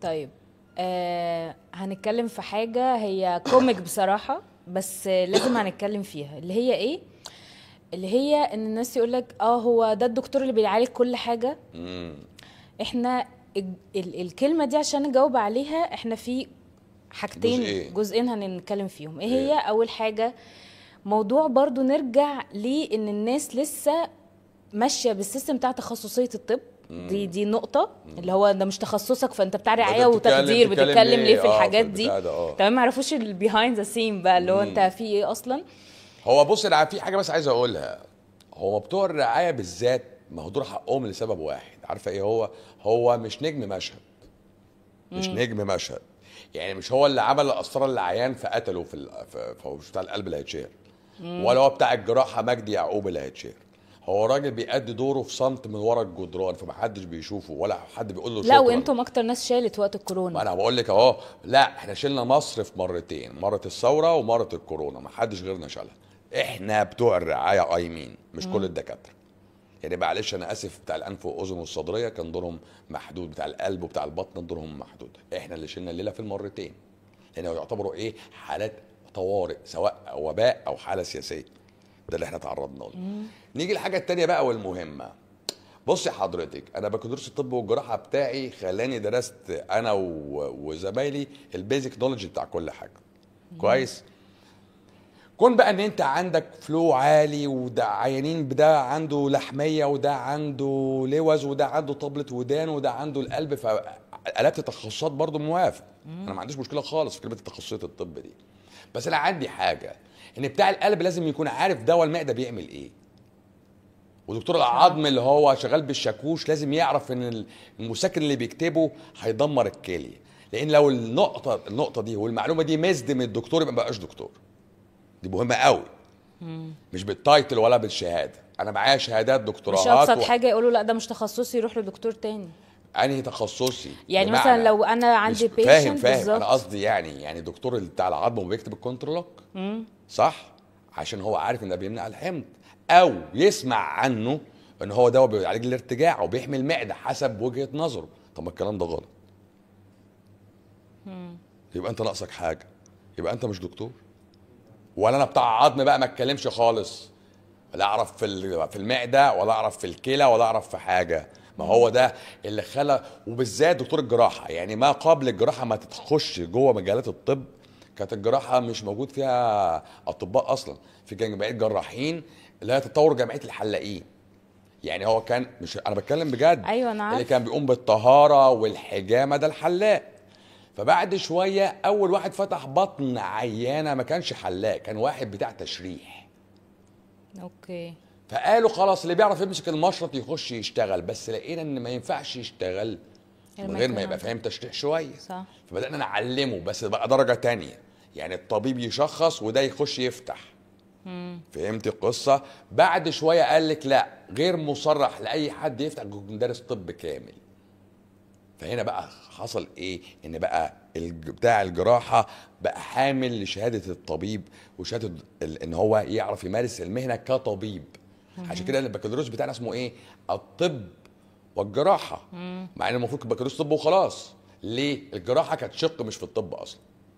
طيب آه هنتكلم في حاجة هي كوميك بصراحة بس آه، لازم هنتكلم فيها اللي هي ايه اللي هي ان الناس يقول لك اه هو ده الدكتور اللي بيعالج كل حاجة امم احنا ال ال الكلمة دي عشان نجاوب عليها احنا في حاجتين جزئين. جزئين هنتكلم فيهم ايه إيه؟ هي اول حاجة موضوع برضو نرجع لان الناس لسه ماشية بالسيستم بتاع تخصصية الطب دي دي نقطة اللي هو ده مش تخصصك فانت بتاع رعاية بدأت تتكلم- وتقدير تتكلم بتتكلم ليه؟ ليه في آه، في الحاجات دي البتاع ده، آه. تمام ما يعرفوش البيهايند ذا سين بقى اللي هو انت في ايه اصلا هو بص انا في حاجه بس عايز اقولها هو بتوع الرعايه بالذات مهدور حقهم لسبب واحد عارفه ايه هو هو مش نجم مشهد مش نجم مشهد يعني مش هو اللي عمل القسطره للعيان فقتله في ال- في في- مش بتاع القلب اللي هيتشهر ولا هو بتاع الجراحه مجدي يعقوب اللي هيتشهر هو راجل بيأدي دوره في صمت من ورا الجدران فمحدش بيشوفه ولا حد بيقول له لا شكراً. وانتم اكتر ناس شالت وقت ما الكورونا انا بقول لك اهو لا احنا شلنا مصر في مرتين مره الثوره ومره الكورونا ما حدش غيرنا شالها احنا بتوع الرعايه ايمين مش كل الدكاتره يعني معلش انا اسف بتاع الانف واذن والصدريه كان دورهم محدود بتاع القلب وبتاع البطن دورهم محدود احنا اللي شلنا الليله في المرتين لان يعتبروا ايه حالات طوارئ سواء وباء او حاله سياسيه ده اللي احنا تعرضنا له نيجي الحاجه التانية بقى والمهمه بصي حضرتك انا بكالوريوس الطب والجراحه بتاعي خلاني درست انا و- وزمايلي البيزك نولج بتاع كل حاجه كويس كون بقى ان انت عندك فلو عالي وده عيانين ده عنده لحميه وده عنده لوز وده عنده طبله ودان وده عنده القلب فقلبت التخصصات برضو موافق انا ما عنديش مشكله خالص في كلمه تخصصيه الطب دي بس انا عندي حاجه ان بتاع القلب لازم يكون عارف دواء المعده بيعمل ايه ودكتور العظم اللي هو شغال بالشاكوش لازم يعرف ان المسكن اللي بيكتبه هيدمر الكليه لان لو النقطه النقطه دي والمعلومه دي مزد من الدكتور يبقى ما بقاش دكتور دي مهمه قوي مش بالتايتل ولا بالشهاده انا معايا شهادات مش دكتوراهات ابسط حاجه يقولوا لا ده مش تخصصي يروح لدكتور تاني انهي تخصصي يعني بمعنى- مثلا لو انا عندي مش فاهم patient فاهم بالظبط. انا قصدي يعني يعني دكتور اللي بتاع العظم وبيكتب الكنترولوج صح عشان هو عارف ان ده بيمنع الحمض او يسمع عنه ان هو دواء بيعالج الارتجاع وبيحمي المعده حسب وجهه نظره طب ما الكلام ده غلط يبقى انت ناقصك حاجه يبقى انت مش دكتور ولا انا بتاع عظم بقى ما اتكلمش خالص لا اعرف في ال- في المعده ولا اعرف في الكلى ولا اعرف في حاجه ما هو ده اللي خلى وبالذات دكتور الجراحه يعني ما قبل الجراحه ما تخش جوه مجالات الطب كانت الجراحه مش موجود فيها اطباء اصلا في جمعيه جراحين اللي هي تطور جمعيه الحلاقين يعني هو كان مش انا بتكلم بجد أيوة أنا اللي عارفة. كان بيقوم بالطهاره والحجامه ده الحلاق فبعد شويه اول واحد فتح بطن عيانه ما كانش حلاق كان واحد بتاع تشريح اوكي فقالوا خلاص اللي بيعرف يمسك المشرط يخش يشتغل بس لقينا ان ما ينفعش يشتغل من غير ما يبقى فاهم تشريح شويه صح فبدانا نعلمه بس بقى درجه تانية يعني الطبيب يشخص وده يخش يفتح فهمت القصه بعد شويه قال لك لا غير مصرح لاي حد يفتح مدرس طب كامل فهنا بقى حصل ايه ان بقى الج- بتاع الجراحه بقى حامل لشهاده الطبيب وشهاده ال- ان هو يعرف يمارس المهنه كطبيب عشان كده البكالوريوس بتاعنا اسمه ايه الطب والجراحه مع ان المفروض بكالوريوس طب وخلاص ليه الجراحه كانت شق مش في الطب اصلا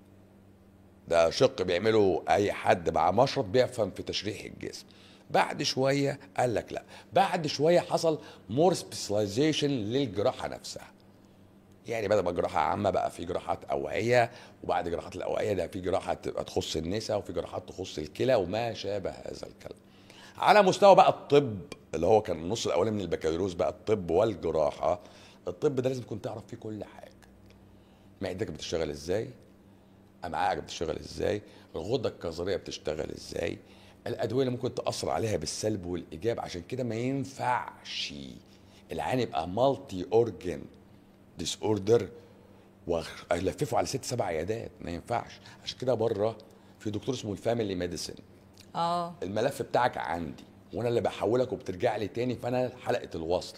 ده شق بيعمله اي حد مع مشرط بيفهم في تشريح الجسم بعد شويه قال لك لا بعد شويه حصل مور سبيشاليزيشن للجراحه نفسها يعني بدل ما جراحه عامه بقى في جراحات اوعيه وبعد جراحات الاوعيه ده في جراحه تبقى تخص النساء وفي جراحات تخص الكلى وما شابه هذا الكلام على مستوى بقى الطب اللي هو كان النص الاولاني من البكالوريوس بقى الطب والجراحه الطب ده لازم تكون تعرف فيه كل حاجه معدتك بتشتغل ازاي امعائك بتشتغل ازاي الغده الكظريه بتشتغل ازاي الادويه اللي ممكن تاثر عليها بالسلب والايجاب عشان كده ما ينفعش العين يبقى مالتي اورجن ديس اوردر والففه على ست سبع عيادات ما ينفعش عشان كده بره في دكتور اسمه الفاميلي ميديسن اه الملف بتاعك عندي وانا اللي بحولك وبترجع لي تاني فانا حلقه الوصل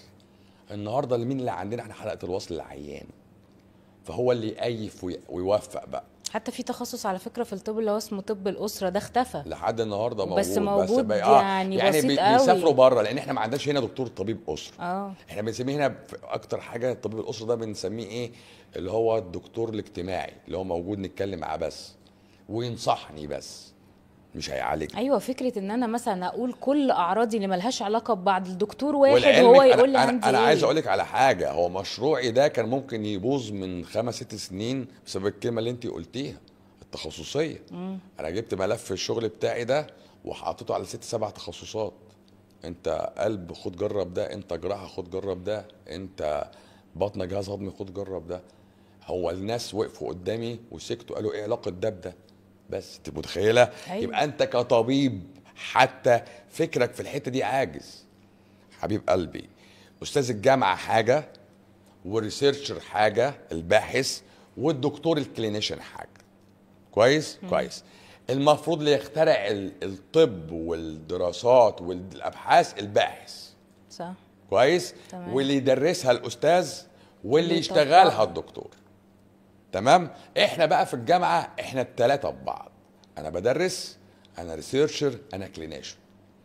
النهارده مين اللي عندنا احنا حلقه الوصل العيان فهو اللي يقيف وي- ويوفق بقى حتى في تخصص على فكره في الطب اللي هو اسمه طب الاسره ده اختفى لحد النهارده موجود بس موجود بقى- يعني يعني بسيط بي- قوي. بيسافروا بره لان احنا ما عندناش هنا دكتور طبيب اسره اه احنا بنسميه هنا في اكتر حاجه طبيب الاسره ده بنسميه ايه اللي هو الدكتور الاجتماعي اللي هو موجود نتكلم معاه بس وينصحني بس مش هيعالج ايوه فكره ان انا مثلا اقول كل اعراضي اللي ملهاش علاقه ببعض الدكتور واحد ولعلمك وهو أنا- يقول لي انا, عندي أنا إيه. عايز اقول لك على حاجه هو مشروعي ده كان ممكن يبوظ من خمس ست سنين بسبب الكلمه اللي انت قلتيها التخصصيه انا جبت ملف الشغل بتاعي ده وحطيته على ست سبع تخصصات انت قلب خد جرب ده انت جراحه خد جرب ده انت بطن جهاز هضمي خد جرب ده هو الناس وقفوا قدامي وسكتوا قالوا ايه علاقه ده بده بس انت متخيله أيوة. يبقى انت كطبيب حتى فكرك في الحته دي عاجز حبيب قلبي استاذ الجامعه حاجه والريسيرشر حاجه الباحث والدكتور الكلينيشن حاجه كويس كويس المفروض اللي يخترع ال- الطب والدراسات والابحاث الباحث صح كويس تمام. واللي يدرسها الاستاذ واللي واللي يشتغلها يطبقها. الدكتور تمام احنا بقى في الجامعه احنا الثلاثه ببعض انا بدرس انا ريسيرشر انا كلينيشن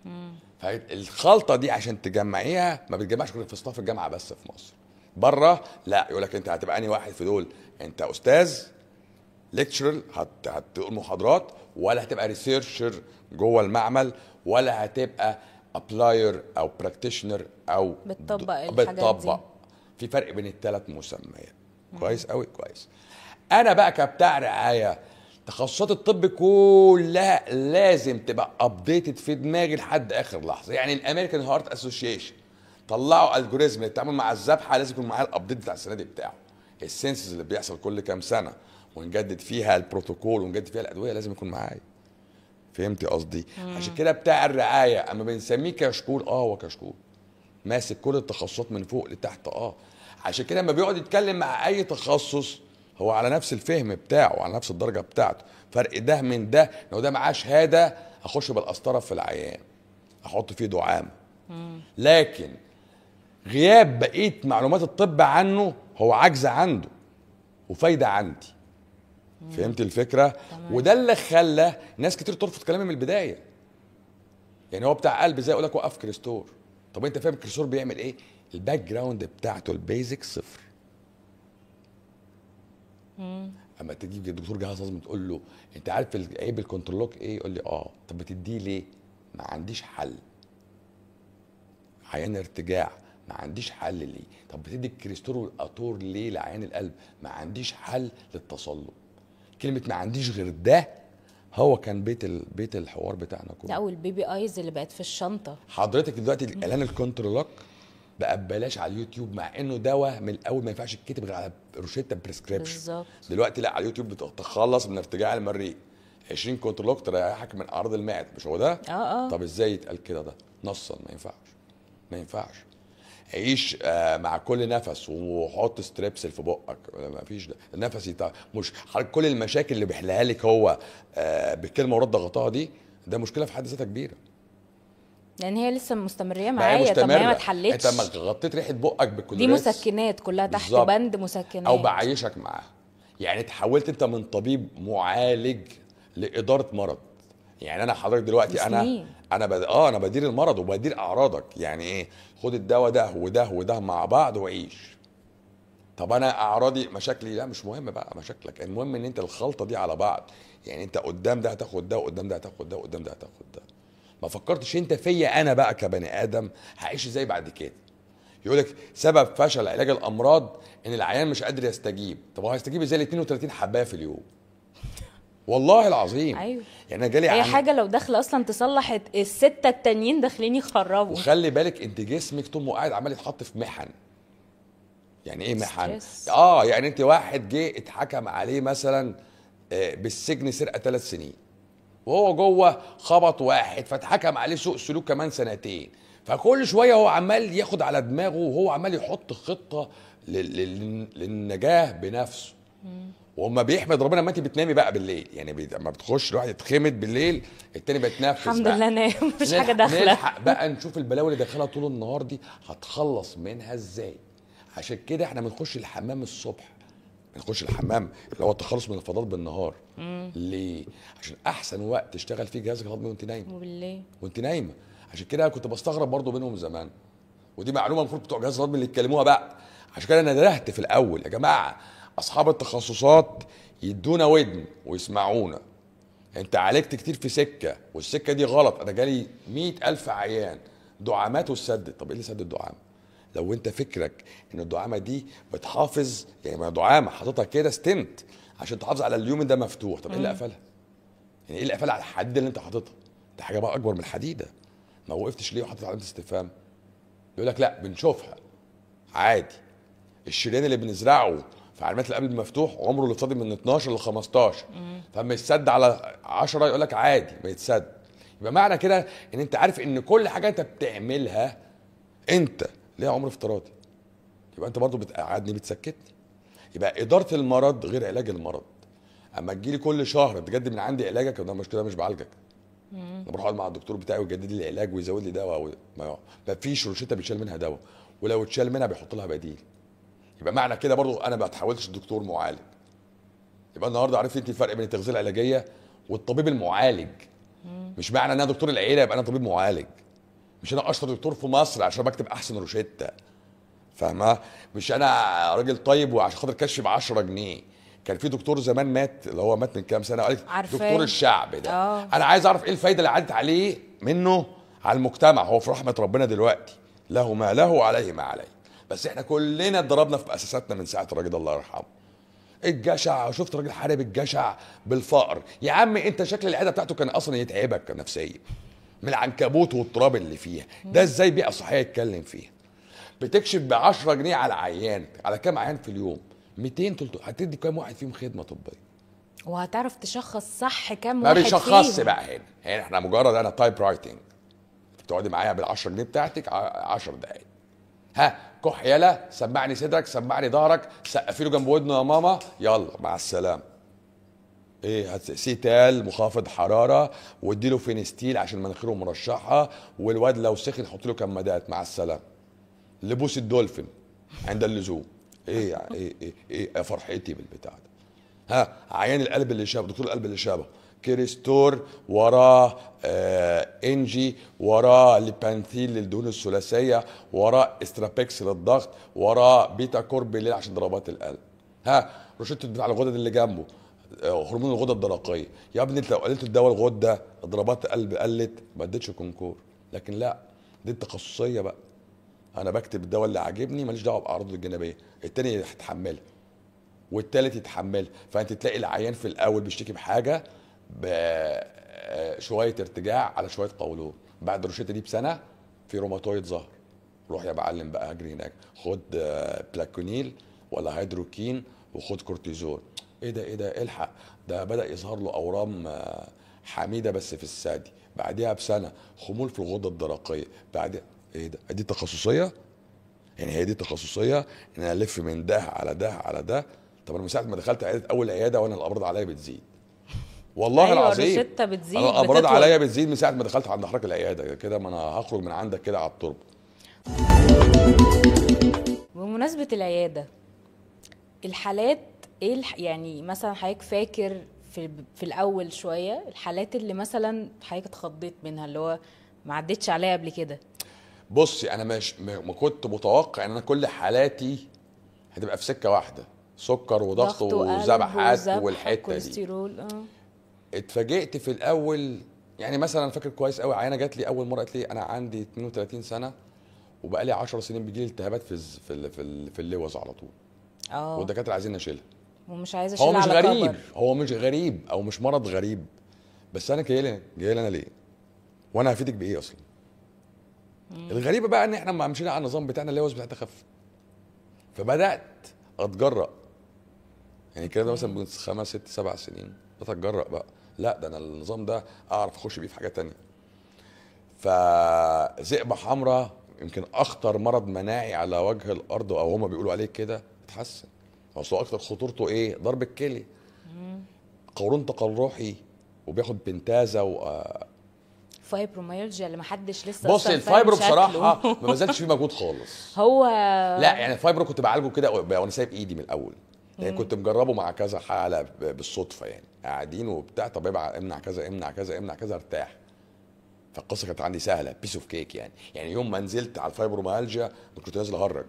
فالخلطه دي عشان تجمعيها ما بتجمعش غير في صف الجامعه بس في مصر بره لا يقول لك انت هتبقى انهي واحد في دول انت استاذ ليكتشرر هت... هتقول محاضرات ولا هتبقى ريسيرشر جوه المعمل ولا هتبقى ابلاير او براكتيشنر او بتطبق د- الحاجات دي. بتطبق في فرق بين الثلاث مسميات كويس قوي كويس انا بقى كبتاع رعايه تخصصات الطب كلها لازم تبقى ابديتد في دماغي لحد اخر لحظه يعني الامريكان هارت اسوشيشن طلعوا الجوريزم للتعامل مع الذبحه لازم يكون معايا الابديت بتاع السنه دي بتاعه السنسز اللي بيحصل كل كام سنه ونجدد فيها البروتوكول ونجدد فيها الادويه لازم يكون معايا فهمتي قصدي عشان كده بتاع الرعايه اما بنسميه كشكول اه هو كشكول ماسك كل التخصصات من فوق لتحت اه عشان كده لما بيقعد يتكلم مع اي تخصص هو على نفس الفهم بتاعه على نفس الدرجه بتاعته فرق ده من ده لو ده معاه شهاده اخش بالقسطره في العيان احط فيه دعامه لكن غياب بقيه معلومات الطب عنه هو عجز عنده وفايده عندي فهمت الفكره تمام. وده اللي خلى ناس كتير ترفض كلامي من البدايه يعني هو بتاع قلب زي يقول لك وقف كريستور طب انت فاهم كريستور بيعمل ايه الباك جراوند بتاعته البيزك صفر اما تيجي الدكتور جهاز هضمي تقول له انت عارف ال- عيب الكنترولوك ايه يقول لي اه طب بتديه ليه ما عنديش حل عيان ارتجاع ما عنديش حل ليه طب بتدي الكريستور والاتور ليه لعيان القلب ما عنديش حل للتصلب كلمه ما عنديش غير ده هو كان بيت ال... بيت الحوار بتاعنا لا كله والبيبي ايز اللي بقت في الشنطه حضرتك دلوقتي الاعلان الكنترولوك بقى ببلاش على اليوتيوب مع انه دواء من الاول ما ينفعش يتكتب غير على روشته بريسكريبشن بالظبط دلوقتي لا على اليوتيوب بتتخلص من ارتجاع المريء 20 كنترولوك تريحك من اعراض المعده مش هو ده؟ اه اه طب ازاي يتقال كده ده؟ نصا ما ينفعش ما ينفعش عيش آه، مع كل نفس وحط ستريبسل في بقك ما فيش ده النفس يتع... مش حضرتك كل المشاكل اللي بيحلها لك هو آه، بكلمه ورد ضغطها دي ده مشكله في حد ذاتها كبيره لان هي لسه مستمريه ما هي معايا طب ما هي ما مستمرة. اتحلتش انت لما غطيت ريحه بقك دي بالكلوريس مسكنات كلها تحت بالظبط. بند مسكنات او بعيشك معاه يعني تحولت انت من طبيب معالج لاداره مرض يعني انا حضرتك دلوقتي انا سنين. انا بد... اه انا بدير المرض وبدير اعراضك يعني ايه خد الدواء ده وده وده مع بعض وعيش طب انا اعراضي مشاكلي لا مش مهم بقى مشاكلك المهم ان انت الخلطه دي على بعض يعني انت قدام ده هتاخد ده وقدام ده هتاخد ده وقدام ده هتاخد ده ما فكرتش انت فيا انا بقى كبني ادم هعيش ازاي بعد كده يقول لك سبب فشل علاج الامراض ان العيان مش قادر يستجيب طب هو هيستجيب ازاي ل 32 حبايه في اليوم والله العظيم ايوه يعني انا جالي اي عم- حاجه لو داخله اصلا تصلح الت- السته التانيين داخلين يخربوا وخلي بالك انت جسمك طول ما هو قاعد عمال يتحط في محن يعني ايه محن ستريس. اه يعني انت واحد جه اتحكم عليه مثلا آه، بالسجن سرقه ثلاث سنين وهو جوه خبط واحد فاتحكم عليه سوء سلوك كمان سنتين فكل شويه هو عمال ياخد على دماغه وهو عمال يحط خطه لل- لل- للنجاه بنفسه وما بيحمد ربنا لما انت بتنامي بقى بالليل يعني بي- لما بتخش الواحد يتخمد بالليل التاني بيتنفس الحمد بقى. لله نايم مفيش حاجه نلحق- داخله نلحق بقى نشوف البلاوي اللي داخلها طول النهار دي هتخلص منها ازاي عشان كده احنا بنخش الحمام الصبح بنخش الحمام اللي هو التخلص من الفضلات بالنهار ليه عشان احسن وقت تشتغل فيه جهازك الهضمي وانت نايم وبالليل وانت نايمه عشان كده كنت بستغرب برضو بينهم زمان ودي معلومه المفروض بتوع جهاز الهضمي اللي يتكلموها بقى عشان كده انا ندهت في الاول يا جماعه اصحاب التخصصات يدونا ودن ويسمعونا انت عالجت كتير في سكه والسكه دي غلط انا جالي مئة الف عيان دعامات وسدد طب ايه اللي سد الدعامه لو انت فكرك ان الدعامه دي بتحافظ يعني ما دعامه حاططها كده ستنت عشان تحافظ على اليوم ده مفتوح طب ايه اللي قفلها يعني ايه اللي قفلها على الحديده اللي انت حاططها ده حاجه بقى اكبر من الحديده ما وقفتش ليه وحطيت علامه استفهام يقول لك لا بنشوفها عادي الشريان اللي بنزرعه في علامات القلب المفتوح عمره الافتراضي من 12 ل 15 فاما يتسد على 10 يقول لك عادي ما يتسد يبقى معنى كده ان انت عارف ان كل حاجه انت بتعملها انت ليها عمر افتراضي يبقى انت برضو بتقعدني بتسكتني يبقى اداره المرض غير علاج المرض اما تجيلي كل شهر تجدد من عندي علاجك ده مش كده مش بعالجك انا بروح اقعد مع الدكتور بتاعي ويجدد لي العلاج ويزود لي دواء و- ما ما فيش روشته بيتشال منها دواء ولو اتشال منها بيحط لها بديل يبقى معنى كده برضو انا ما اتحولتش دكتور معالج يبقى النهارده عرفت انت الفرق بين التغذيه العلاجيه والطبيب المعالج مش معنى ان انا دكتور العيله يبقى انا طبيب معالج مش انا اشطر دكتور في مصر عشان بكتب احسن روشته فاهمه مش انا راجل طيب وعشان خاطر كشف ب 10 جنيه كان في دكتور زمان مات اللي هو مات من كام سنه وقال لك عارفاه. دكتور الشعب ده آه. انا عايز اعرف ايه الفايده اللي عدت عليه منه على المجتمع هو في رحمه ربنا دلوقتي له ما له وعليه ما عليه بس احنا كلنا اتضربنا في اساساتنا من ساعه الراجل ده الله يرحمه الجشع شفت راجل حارب الجشع بالفقر يا عم انت شكل العياده بتاعته كان اصلا يتعبك نفسيا من العنكبوت والتراب اللي فيها ده ازاي بيئه صحيه يتكلم فيها بتكشف ب 10 جنيه على عيان على كام عيان في اليوم 200 300 هتدي كام واحد فيهم خدمه طبيه وهتعرف تشخص صح كام ما واحد بيشخصش فيهم. بقى هنا هنا احنا مجرد انا تايب رايتنج بتقعدي معايا بال 10 جنيه بتاعتك 10 دقايق ها كح يلا سمعني صدرك سمعني ظهرك سقفي له جنب ودنه يا ماما يلا مع السلامه ايه هت- سيتال مخافض حراره واديله فينستيل عشان مناخيره مرشحه والواد لو سخن حط له كمادات مع السلامه لبوس الدولفين عند اللزوم ايه يعني ايه ايه ايه يا فرحتي بالبتاع ده ها عيان القلب اللي شابه دكتور القلب اللي شابه كريستور وراه آه انجي وراه ليبانثيل للدهون الثلاثيه وراه استرابيكس للضغط وراه بيتا كورب بالليل عشان ضربات القلب ها روشته بتاع الغدد اللي جنبه آه، هرمون الغده الدرقيه يا ابني انت لو قللت الدواء الغده ضربات القلب قلت ما اديتش كونكور لكن لا دي التخصصيه بقى انا بكتب الدواء اللي عاجبني ماليش دعوه باعراضه الجانبيه التاني يتحملها والتالت يتحملها فانت تلاقي العيان في الاول بيشتكي بحاجه بشويه ارتجاع على شويه قولون بعد الروشته دي بسنه في روماتويد ظهر روح يا معلم بقى اجري هناك خد آه، بلاكونيل ولا هيدروكين وخد كورتيزون ايه ده ايه ده الحق ده بدا يظهر له اورام آه، حميده بس في الثدي بعدها بسنه خمول في الغده الدرقيه بعد ايه ده دي تخصصيه يعني هي دي التخصصيه ان انا الف من ده على ده على ده طب انا من ساعه ما دخلت عياده اول عياده وانا الامراض عليا بتزيد والله أيوة، العظيم الروشتة بتزيد، انا الامراض بتطول. عليا بتزيد من ساعه ما دخلت عند حضرتك العياده كده ما انا هخرج من عندك كده على التربه بمناسبة العيادة الحالات ايه الح... يعني مثلا حضرتك فاكر في في الاول شوية الحالات اللي مثلا حضرتك اتخضيت منها اللي هو ما عدتش عليها قبل كده بصي انا مش م- ما كنت متوقع ان انا كل حالاتي هتبقى في سكه واحده سكر وضغط وقلب وذبحات وذبح والحته دي كوليسترول اه اتفاجئت في الاول يعني مثلا انا فاكر كويس قوي عيانه جات لي اول مره قالت لي انا عندي 32 سنه وبقى لي 10 سنين بيجي لي التهابات في الز- في ال- في, ال- في اللوز على طول اه والدكاتره عايزين نشيلها ومش عايزه هو اشيل مش على غريب كبر هو مش غريب او مش مرض غريب بس انا جاي لي جاي لي انا ليه وانا هفيدك بايه اصلا الغريبه بقى ان احنا ما مشينا على النظام بتاعنا اللوز بتاعتها خف فبدات اتجرأ يعني كده ده مثلا من خمس ست سبع سنين بدات اتجرأ بقى لا ده انا النظام ده اعرف اخش بيه في حاجه تانية فذئبه حمراء يمكن اخطر مرض مناعي على وجه الارض او هما بيقولوا عليه كده اتحسن اصل هو اكتر خطورته ايه ضرب الكلي قولون تقرحي وبياخد بنتازا و فايبروميالجيا اللي محدش لسه بص أصلاً الفايبرو فاهم شكله. بصراحه ما بذلتش فيه مجهود خالص هو لا يعني الفايبرو كنت بعالجه كده وانا سايب ايدي من الاول يعني كنت مجربه مع كذا حاله ب- بالصدفه يعني قاعدين وبتاع طب ابعد امنع كذا امنع كذا امنع كذا ارتاح فالقصه كانت عندي سهله بيس اوف كيك يعني يعني يوم ما نزلت على الفايبروميالجيا كنت نازل اهرج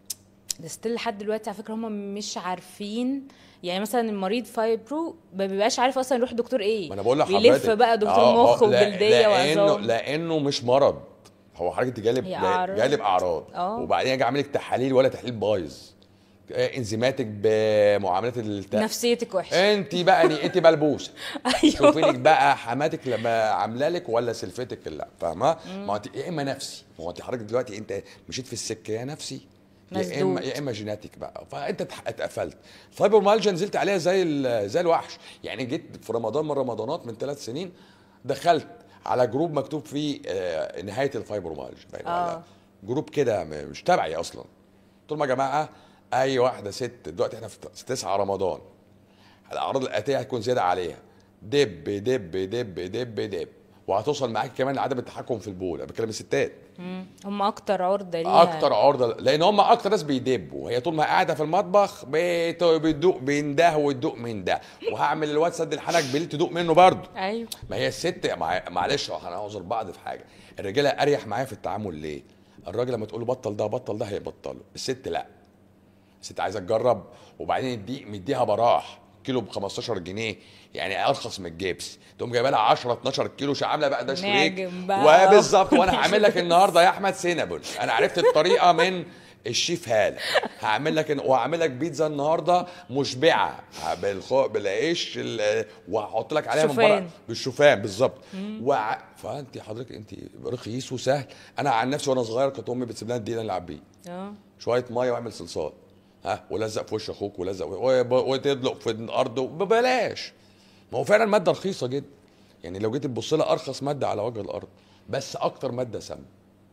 ده ستيل لحد دلوقتي على فكره هم مش عارفين يعني مثلا المريض فايبرو ما بيبقاش عارف اصلا يروح دكتور ايه ما انا بقول لحضرتك بيلف بقى دكتور آه، مخ آه، لا- وجلديه لانه وعظام لانه مش مرض هو حضرتك جالب هي أعراض. جالب اعراض آه. وبعدين اجي اعمل لك تحاليل ولا تحليل بايظ آه، انزيماتك بمعاملات الت... نفسيتك وحشه انت بقى انت بلبوسه شوفي ايوه لك بقى حماتك لما عامله لك ولا سلفتك لا فاهمه ما هو انت يا اما نفسي ما هو انت حضرتك دلوقتي انت مشيت في السكه يا نفسي يا اما مسدود. يا اما جيناتيك بقى فانت اتح- اتقفلت فايبرومالجيا نزلت عليها زي ال- زي الوحش يعني جيت في رمضان من رمضانات من ثلاث سنين دخلت على جروب مكتوب فيه آه، نهايه الفايبرومالجيا باين ولا آه. جروب كده م- مش تبعي اصلا قلت لهم يا جماعه اي واحده ست دلوقتي احنا في 9 رمضان الاعراض الاتيه هتكون زياده عليها دب دب دب دب دب وهتوصل معاك كمان لعدم التحكم في البول انا بتكلم الستات مم. هم اكتر عرضه ليها اكتر عرضه لان هم اكتر ناس بيدبوا هي طول ما قاعده في المطبخ بت- بتدوق من ده وتدوق من ده وهعمل الواد سد الحنك بالليل تدوق منه برضه ايوه ما هي الست مع- معلش هنعذر بعض في حاجه الرجاله اريح معايا في التعامل ليه الراجل لما تقول له بطل ده بطل ده هيبطله الست لا الست عايزه تجرب وبعدين يدي مديها براح كيلو ب 15 جنيه يعني ارخص من الجبس تقوم جايبه لها 10 12 كيلو عامله بقى ده شريك ناعم بقى. وبالظبط وانا هعمل لك النهارده يا احمد سينابل انا عرفت الطريقه من الشيف هاله هعمل لك وهعمل لك بيتزا النهارده مشبعه بالخو... بالعيش ال... وهحط لك عليها من بره شوفان. بالشوفان بالظبط وع... فانت حضرتك انت رخيص وسهل انا عن نفسي وانا صغير كانت امي بتسيب لنا الدقيق نلعب بيه اه شويه ميه واعمل صلصال ها ولزق في وش اخوك ولزق وب- وتدلق في الارض ببلاش ما هو فعلا ماده رخيصه جدا يعني لو جيت تبص لها ارخص ماده على وجه الارض بس اكتر ماده سم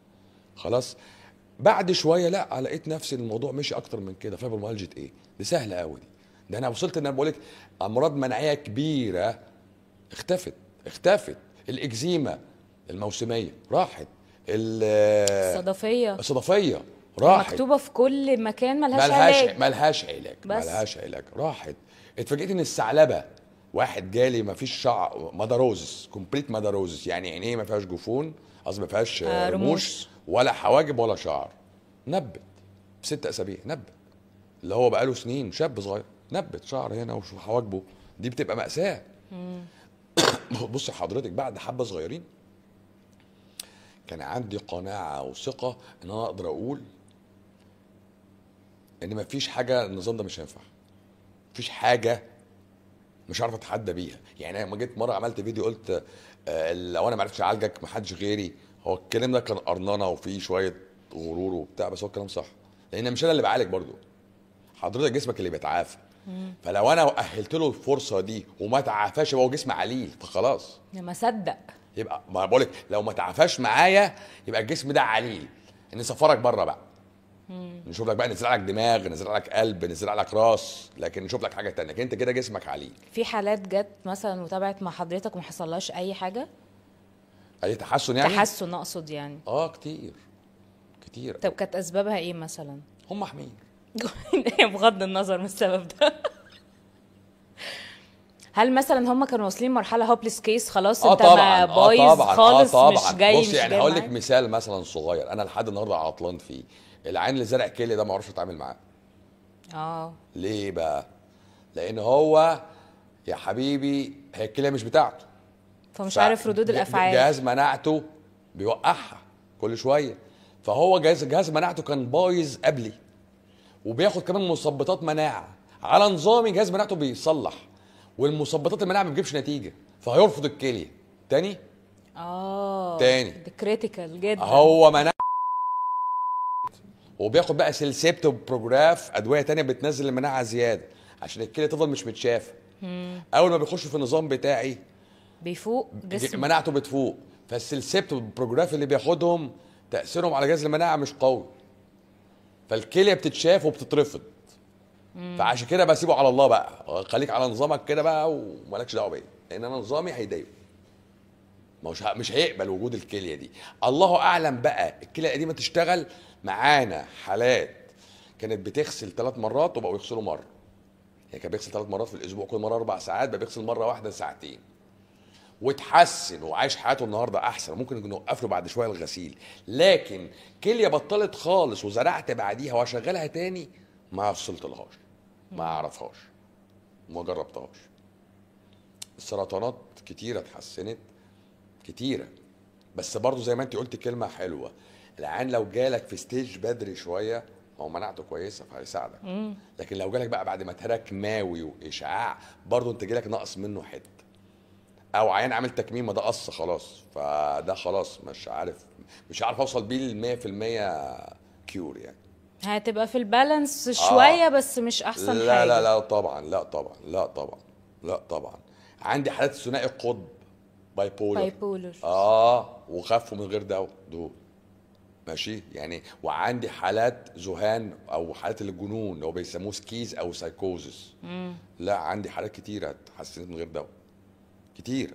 خلاص بعد شويه لا لقيت نفسي الموضوع مشي اكتر من كده فايبروميالجيا ايه دي سهله قوي دي ده انا وصلت ان انا بقول لك امراض مناعيه كبيره اختفت اختفت الاكزيما الموسميه راحت ال- الصدفيه الصدفيه راحت مكتوبه في كل مكان ملهاش, ملهاش علاج ملهاش علاج بس. ملهاش علاج راحت اتفاجئت ان الثعلبه واحد جالي ما فيش شعر مداروزس كومبليت مداروزس يعني عينيه ما فيهاش جفون قصدي ما فيهاش آه، آه رموش. رموش ولا حواجب ولا شعر نبت بست اسابيع نبت اللي هو بقاله سنين شاب صغير نبت شعر هنا وشوف حواجبه دي بتبقى مأساة بص حضرتك بعد حبة صغيرين كان عندي قناعة وثقة ان انا اقدر اقول ان مفيش حاجة النظام ده مش هينفع مفيش حاجة مش عارف اتحدى بيها يعني لما جيت مره عملت فيديو قلت آه، لو انا ما عرفتش اعالجك محدش غيري هو الكلام ده كان قرننه وفيه شويه غرور وبتاع بس هو الكلام صح لان مش انا اللي بعالج برضو حضرتك جسمك اللي بيتعافى فلو انا اهلت له الفرصه دي وما تعافاش يبقى هو جسم عليل فخلاص لما صدق يبقى ما بقول لك لو ما تعافاش معايا يبقى الجسم ده عليل نسفرك بره بقى نشوف لك بقى نزرع لك دماغ نزرع لك قلب نزرع لك راس لكن نشوف لك حاجه تانية لكن انت كده جسمك عليل في حالات جت مثلا وتابعت مع حضرتك وما حصلهاش اي حاجه اي تحسن يعني تحسن اقصد يعني اه كتير كتير طب كانت اسبابها ايه مثلا هم حمير بغض النظر من السبب ده هل مثلا هم كانوا واصلين مرحله هوبليس كيس خلاص اه انت طبعا ما اه بايظ طبعا خالص اه طبعا مش جاي بص مش يعني جاي هقول لك معاك؟ مثال مثلا صغير انا لحد النهارده عطلان فيه العين اللي زرع كلي ده ما اعرفش اتعامل معاه اه ليه بقى لان هو يا حبيبي هي الكليه مش بتاعته فمش ف- عارف ردود ج- الافعال جهاز مناعته بيوقعها كل شويه فهو جهاز جهاز مناعته كان بايظ قبلي وبياخد كمان مثبطات مناعه على نظامي جهاز مناعته بيصلح والمثبطات المناعه ما بتجيبش نتيجه فهيرفض الكليه تاني اه تاني. ده كريتيكال جدا هو مناعه وبياخد بقى سلسبت وبروجراف ادويه تانية بتنزل المناعه زياده عشان الكليه تفضل مش متشافه اول ما بيخش في النظام بتاعي بيفوق جسم مناعته بتفوق فالسلسبت والبروجراف اللي بياخدهم تاثيرهم على جهاز المناعه مش قوي فالكليه بتتشاف وبتترفض فعشان كده بسيبه على الله بقى خليك على نظامك كده بقى ومالكش دعوه بيا لان انا نظامي هيضايقه ما مش ه- مش هيقبل وجود الكليه دي الله اعلم بقى الكليه القديمه تشتغل معانا حالات كانت بتغسل ثلاث مرات وبقوا يغسلوا مره يعني كان بيغسل ثلاث مرات في الاسبوع كل مره اربع ساعات بقى بيغسل مره واحده ساعتين وتحسن وعايش حياته النهارده احسن ممكن نوقف له بعد شويه الغسيل لكن كليه بطلت خالص وزرعت بعديها واشغلها تاني ما وصلت لهاش ما اعرفهاش ما جربتهاش السرطانات كتيره اتحسنت كتيره بس برضو زي ما انت قلت كلمه حلوه العين لو جالك في ستيج بدري شويه هو مناعته كويسه فهيساعدك لكن لو جالك بقى بعد ما اتهرى كيماوي واشعاع برضو انت جالك ناقص منه حته او عيان عامل تكميم ما ده قص خلاص فده خلاص مش عارف مش عارف اوصل بيه ل 100% كيور يعني هتبقى في البالانس شويه بس مش احسن لا حاجه لا لا طبعا لا طبعا لا طبعا لا طبعا عندي حالات ثنائي القطب باي بولر باي بولر اه وخفوا من غير دواء دول ماشي يعني وعندي حالات ذهان او حالات الجنون اللي هو بيسموه سكيز او سايكوزس لا عندي حالات كتيره اتحسنت من غير دواء كتير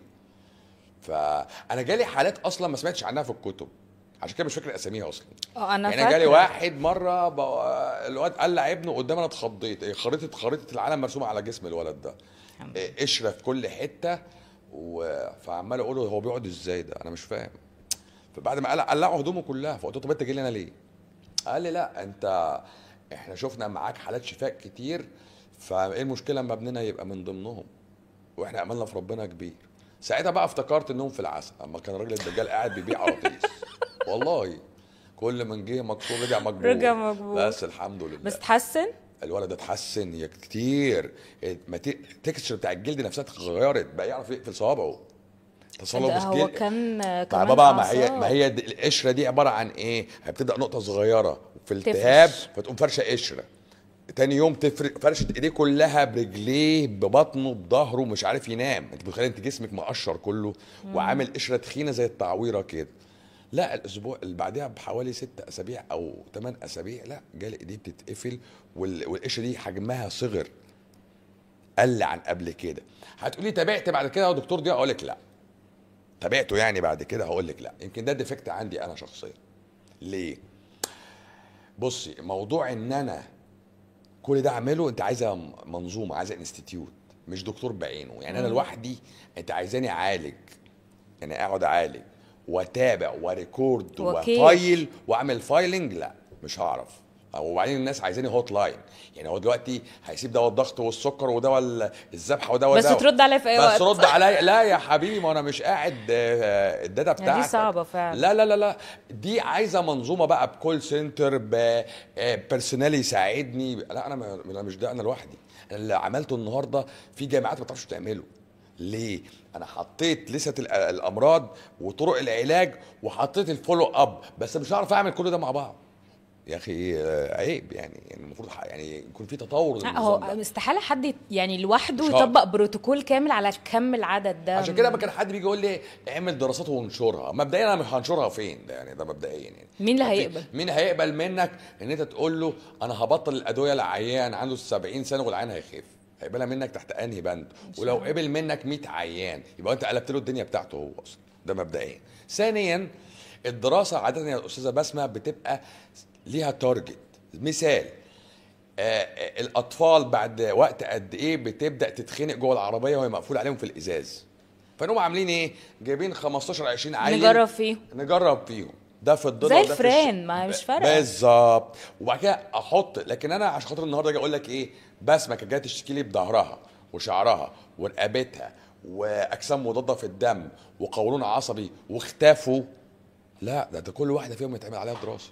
فانا جالي حالات اصلا ما سمعتش عنها في الكتب عشان كده مش فاكر اساميها اصلا اه انا يعني جالي فاكرة. واحد مره بقى الواد قلع ابنه قدام انا اتخضيت إيه، خريطه خريطه العالم مرسومه على جسم الولد ده الحمد إيه، قشره في كل حته و... فعمال اقول له هو بيقعد ازاي ده انا مش فاهم فبعد ما قلع قلعوا هدومه كلها فقلت له طب انت جاي لي انا ليه؟ قال لي لا انت احنا شفنا معاك حالات شفاء كتير فايه المشكله اما ابننا يبقى من ضمنهم واحنا املنا في ربنا كبير ساعتها بقى افتكرت انهم في العسل اما كان الراجل الدجال قاعد بيبيع قراطيس والله كل من جه مكسور رجع مقبول رجع مقبول. بس الحمد لله بس تحسن الولد اتحسن يا كتير التكستشر بتاع الجلد نفسها اتغيرت بقى يعرف يقفل صوابعه تصلب ده هو سكيل كان مع كمان بابا ما هي أعصاب. ما هي د- القشره دي عباره عن ايه؟ هتبدا نقطه صغيره في التهاب تفرش. فتقوم فرشه قشره تاني يوم تفرق فرشه ايديه كلها برجليه ببطنه بظهره مش عارف ينام انت متخيل انت جسمك مقشر كله وعامل قشره تخينه زي التعويره كده لا الاسبوع اللي بعدها بحوالي ست اسابيع او ثمان اسابيع لا جالي ايديه بتتقفل وال- والقشره دي حجمها صغر قل عن قبل كده هتقولي تابعت بعد كده يا دكتور دي اقول لك لا تابعته يعني بعد كده هقول لك لا يمكن ده ديفكت عندي انا شخصيا ليه بصي موضوع ان انا كل ده اعمله انت عايزه منظومه عايزه انستيتيوت مش دكتور بعينه يعني انا لوحدي انت عايزاني اعالج يعني اقعد اعالج واتابع وريكورد وكيل. وفايل واعمل فايلنج لا مش هعرف وبعدين الناس عايزاني هوت لاين يعني هو دلوقتي هيسيب دواء الضغط والسكر ودواء ال- الذبحه ودواء بس دواء. ترد عليا في اي بس وقت رد عليا لا يا حبيبي ما انا مش قاعد آه، الداتا يعني دي بتاعتك صعبة فعلا. لا لا لا لا دي عايزه منظومه بقى بكول سنتر ببرسونال يساعدني لا انا ما- انا مش ده انا لوحدي انا اللي عملته النهارده في جامعات ما تعرفش تعمله ليه؟ انا حطيت لسه ال- الامراض وطرق العلاج وحطيت الفولو اب بس مش هعرف اعمل كل ده مع بعض يا اخي آه، عيب يعني يعني المفروض ح- يعني يكون في تطور لا للنظام هو ده. استحاله حد يت- يعني لوحده مش هقدر. يطبق بروتوكول كامل على كم العدد ده عشان كده لما كان حد بيجي يقول لي اعمل دراسات وانشرها مبدئيا انا مش هنشرها فين ده يعني ده مبدئيا يعني مين اللي طب هيقبل؟ مين هيقبل منك ان انت تقول له انا هبطل الادويه لعيان عنده 70 سنه والعيان هيخف هيقبلها منك تحت انهي بند ولو قبل منك 100 عيان يبقى انت قلبت له الدنيا بتاعته هو اصلا ده مبدئيا ثانيا الدراسه عاده يا استاذه بسمه بتبقى ليها تارجت مثال آه، آه، الاطفال بعد وقت قد ايه بتبدا تتخنق جوه العربيه وهي مقفول عليهم في الازاز فنقوم عاملين ايه جايبين 15 20 عيل نجرب فيه نجرب فيهم ده في الضلع زي وده في الفران، الش- ما هي مش ب- فارقة. بالظبط وبعد كده احط لكن انا عشان خاطر النهارده اجي اقول لك ايه بسمه كانت جايه تشتكي لي بظهرها وشعرها ورقبتها واجسام مضاده في الدم وقولون عصبي واختفوا لا ده, ده كل واحده فيهم يتعمل عليها دراسه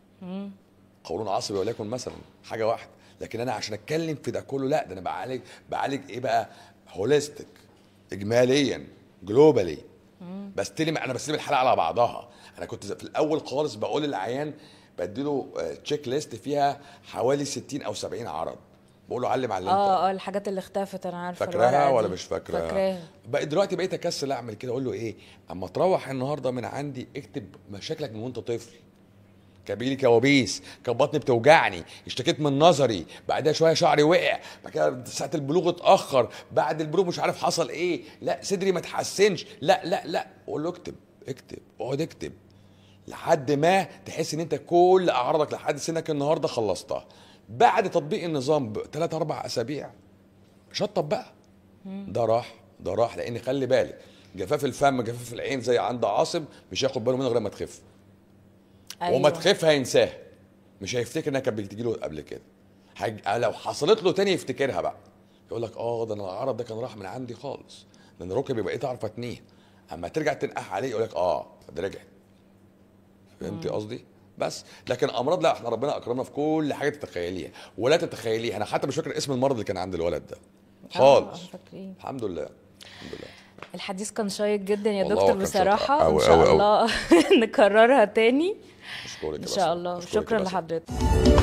قولون عصبي وليكن مثلا حاجه واحده لكن انا عشان اتكلم في ده كله لا ده انا بعالج بعالج ايه بقى هوليستيك اجماليا جلوبالي بستلم انا بستلم الحلقه على بعضها انا كنت في الاول خالص بقول للعيان بديله تشيك ليست فيها حوالي 60 او 70 عرض بقول له علم على اللي انت اه اه الحاجات اللي اختفت انا عارفه فاكراها الورقة ولا دي. مش فاكراها؟ فاكراها بقى دلوقتي بقيت اكسل اعمل كده اقول له ايه اما تروح النهارده من عندي اكتب مشاكلك من وانت طفل كان بيجي لي كوابيس كان بطني بتوجعني اشتكيت من نظري بعدها شويه شعري وقع بعد كده ساعه البلوغ اتاخر بعد البلوغ مش عارف حصل ايه لا صدري ما اتحسنش لا لا لا اقول له اكتب اكتب اقعد اكتب لحد ما تحس ان انت كل اعراضك لحد سنك النهارده خلصتها بعد تطبيق النظام بثلاث اربع اسابيع شطب بقى ده راح ده راح لان خلي بالك جفاف الفم جفاف العين زي عند عاصم مش هياخد باله منه غير ما تخف أيوة. وما تخف هينساها مش هيفتكر انها كانت بتجي له قبل كده حاج... لو حصلت له تاني يفتكرها بقى يقول لك اه ده انا العرض ده كان راح من عندي خالص ده انا ركبي بقيت اعرف اتنيه اما ترجع تنقح عليه يقول لك اه ده رجعت فهمتي قصدي؟ بس لكن امراض لا احنا ربنا اكرمنا في كل حاجه تتخيليها ولا تتخيليها انا حتى مش فاكر اسم المرض اللي كان عند الولد ده خالص فاكرين. الحمد لله الحمد لله الحديث كان شيق جدا يا والله دكتور كان شيق. بصراحه أوي ان شاء أوي أوي. الله نكررها تاني اشكرك ان يا شاء باسم. الله أشكرك يا شكرا باسم. لحضرتك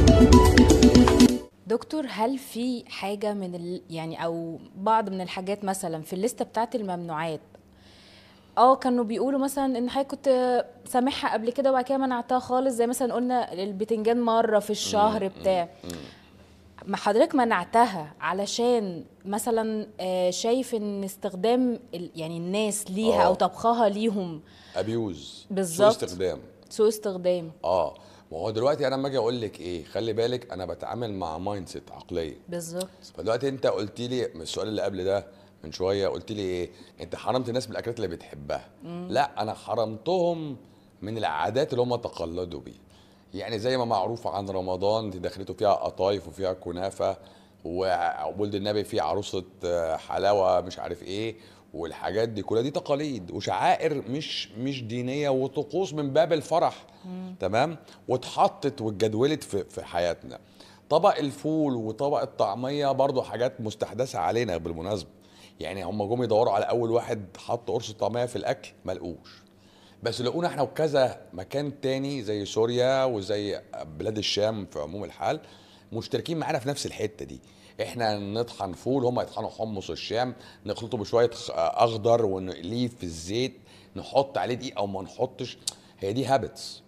دكتور هل في حاجه من ال... يعني او بعض من الحاجات مثلا في الليسته بتاعت الممنوعات اه كانوا بيقولوا مثلا ان حضرتك كنت سامعها قبل كده وبعد كده منعتها خالص زي مثلا قلنا البتنجان مره في الشهر بتاع ما حضرتك منعتها علشان مثلا آه، شايف ان استخدام ال- يعني الناس ليها آه. او طبخها ليهم ابيوز بالظبط. سوء استخدام سوء استخدام اه ما هو دلوقتي انا لما اجي اقول لك ايه خلي بالك انا بتعامل مع مايند سيت عقليه بالظبط فدلوقتي انت قلت لي من السؤال اللي قبل ده من شويه قلت لي ايه انت حرمت الناس من الاكلات اللي بتحبها لا انا حرمتهم من العادات اللي هم تقلدوا بيها يعني زي ما معروف عن رمضان دي دخلته فيها قطايف وفيها كنافه وولد النبي فيه عروسه آه، حلاوه مش عارف ايه والحاجات دي كلها دي تقاليد وشعائر مش مش دينيه وطقوس من باب الفرح تمام واتحطت واتجدولت في في حياتنا طبق الفول وطبق الطعميه برضو حاجات مستحدثه علينا بالمناسبه يعني هم جم يدوروا على اول واحد حط قرص طعميه في الاكل ما لقوش بس لقونا احنا وكذا مكان تاني زي سوريا وزي بلاد الشام في عموم الحال مشتركين معانا في نفس الحته دي احنا نطحن فول هم يطحنوا حمص الشام نخلطه بشويه خ- اخضر ونقليه في الزيت نحط عليه دقيق او ما نحطش هي دي هابتس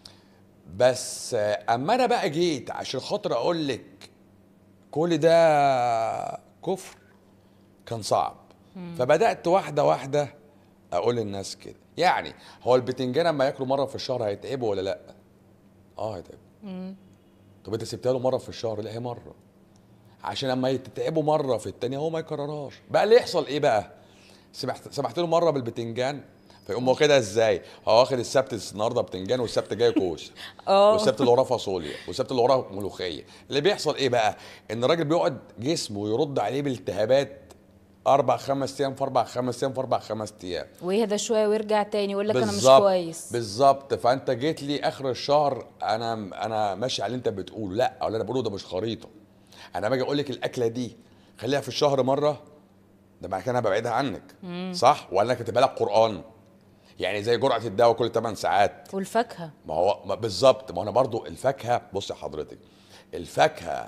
بس آه، اما انا بقى جيت عشان خاطر اقول لك كل ده كفر كان صعب فبدات واحده واحده اقول للناس كده يعني هو البتنجان لما ياكلوا مره في الشهر هيتعبوا ولا لا اه هيتعبوا طب انت سبتها له مره في الشهر لا هي مره عشان لما يتتعبوا مره في التانية هو ما يكررهاش بقى اللي يحصل ايه بقى سمحت سمحت له مره بالبتنجان فيقوم واخدها ازاي هو واخد السبت النهارده بتنجان والسبت جاي كوسه اه والسبت اللي وراه فاصوليا والسبت اللي وراه ملوخيه اللي بيحصل ايه بقى ان الراجل بيقعد جسمه يرد عليه بالتهابات اربع خمس ايام في اربع خمس ايام في اربع خمس ايام ويهدى شويه ويرجع تاني يقول لك انا مش بالظبط كويس بالظبط فانت جيت لي اخر الشهر انا انا ماشي على اللي انت بتقوله لا ولا انا بقوله ده مش خريطه انا باجي اقول لك الاكله دي خليها في الشهر مره ده معنى كده انا ببعدها عنك صح ولا انا كاتبها لك قران يعني زي جرعه الدواء كل 8 ساعات والفاكهه ما هو ما بالظبط ما انا برضو الفاكهه بص يا حضرتك الفاكهه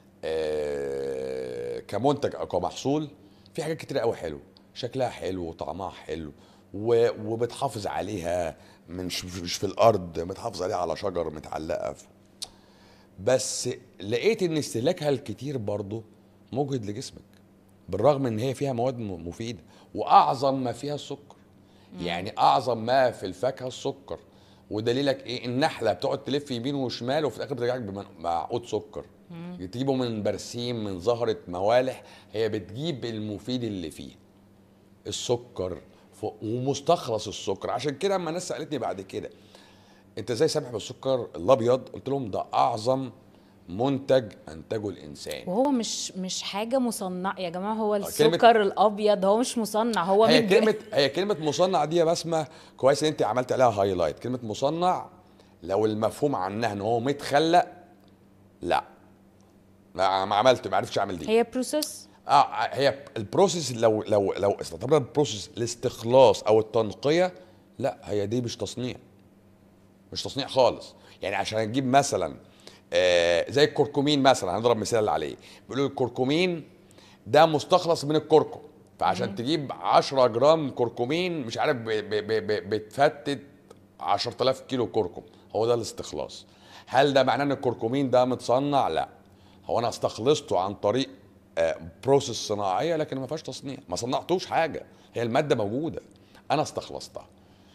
آه كمنتج او كمحصول في حاجات كتير قوي حلو شكلها حلو وطعمها حلو و- وبتحافظ عليها مش مش في الارض بتحافظ عليها على شجر متعلقه في بس لقيت ان استهلاكها الكتير برضو مجهد لجسمك بالرغم ان هي فيها مواد م- مفيده واعظم ما فيها السكر يعني اعظم ما في الفاكهه السكر ودليلك ايه النحله بتقعد تلف يمين وشمال وفي الاخر بترجعك بمعقود سكر تجيبه من برسيم من زهره موالح هي بتجيب المفيد اللي فيه السكر ف- ومستخلص السكر عشان كده اما الناس سالتني بعد كده انت ازاي سامح بالسكر الابيض قلت لهم ده اعظم منتج انتجه الانسان وهو مش مش حاجه مصنعه يا جماعه هو كلمة- السكر الابيض هو مش مصنع هو هي من كلمة هي كلمة مصنع دي يا بسمة كويس ان انت عملت عليها هايلايت كلمة مصنع لو المفهوم عنها ان هو متخلق لا لا ما عملت ما عرفتش اعمل دي هي بروسيس اه هي البروسيس لو لو لو استعتبرنا البروسيس الاستخلاص او التنقية لا هي دي مش تصنيع مش تصنيع خالص يعني عشان نجيب مثلا آه زي الكركمين مثلا هنضرب مثال عليه بيقولوا الكركمين ده مستخلص من الكركم فعشان تجيب 10 جرام كركمين مش عارف ب- ب- ب- ب- بتفتت 10000 كيلو كركم هو ده الاستخلاص هل ده معناه ان الكركمين ده متصنع لا هو انا استخلصته عن طريق بروسيس صناعيه لكن ما فيهاش تصنيع ما صنعتوش حاجه هي الماده موجوده انا استخلصتها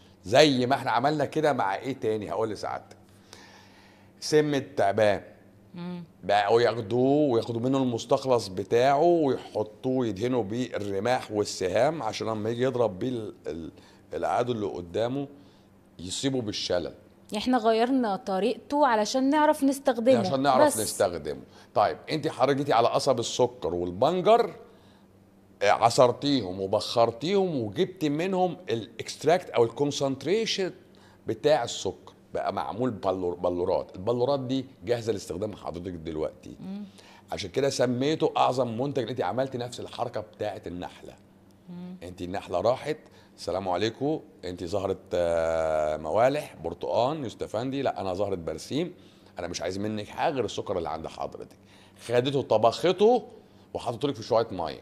زي ما احنا عملنا كده مع ايه تاني هقول لسعادتك سم التعبان بقوا ياخدوه وياخدوا منه المستخلص بتاعه ويحطوه يدهنوا بيه الرماح والسهام عشان لما يجي يضرب بيه ال- ال- العدو اللي قدامه يصيبه بالشلل احنا غيرنا طريقته علشان نعرف نستخدمه عشان نعرف بس. نستخدمه طيب انت حضرتك جيتي على قصب السكر والبنجر آه، عصرتيهم وبخرتيهم وجبت منهم الاكستراكت او الكونسنتريشن بتاع السكر بقى معمول بلور بلورات البلورات دي جاهزه لاستخدام حضرتك دلوقتي عشان كده سميته اعظم منتج انت عملتي نفس الحركه بتاعه النحله انت النحله راحت السلام عليكم انت ظهرت آه، موالح برتقان يوستفندي لا انا ظهرت برسيم انا مش عايز منك حاجه غير السكر اللي عند حضرتك خدته طبخته وحطيته لك في شويه ميه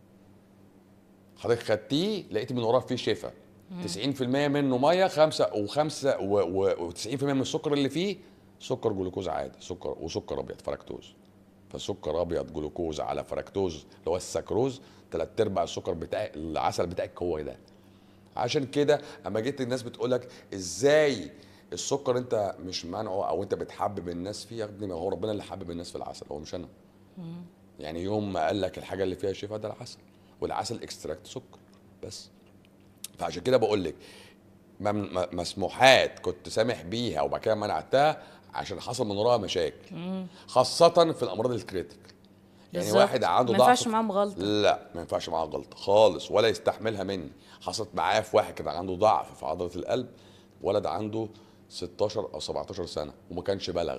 حضرتك خدتيه لقيتي من وراه فيه شفا 90% منه ميه خمسة وخمسة و90% من السكر اللي فيه سكر جلوكوز عادي سكر وسكر ابيض فركتوز فسكر ابيض جلوكوز على فركتوز اللي هو السكروز تلات ارباع السكر بتاع العسل بتاعك هو ده عشان كده اما جيت الناس بتقول لك ازاي السكر انت مش منعه او انت بتحبب الناس فيه يا ابني ما هو ربنا اللي حبب الناس في العسل هو مش انا يعني يوم ما قال لك الحاجه اللي فيها شفاء ده العسل والعسل اكستراكت سكر بس فعشان كده بقول لك مم- م- مسموحات كنت سامح بيها وبعد كده منعتها عشان حصل من وراها مشاكل خاصة في الأمراض الكريتيكال يعني بالظبط. واحد عنده ما ضعف ينفعش في- معاهم غلطة. لا ما ينفعش معاه غلطة خالص ولا يستحملها مني حصلت معايا في واحد كان عنده ضعف في عضلة القلب ولد عنده 16 أو 17 سنة وما كانش بلغ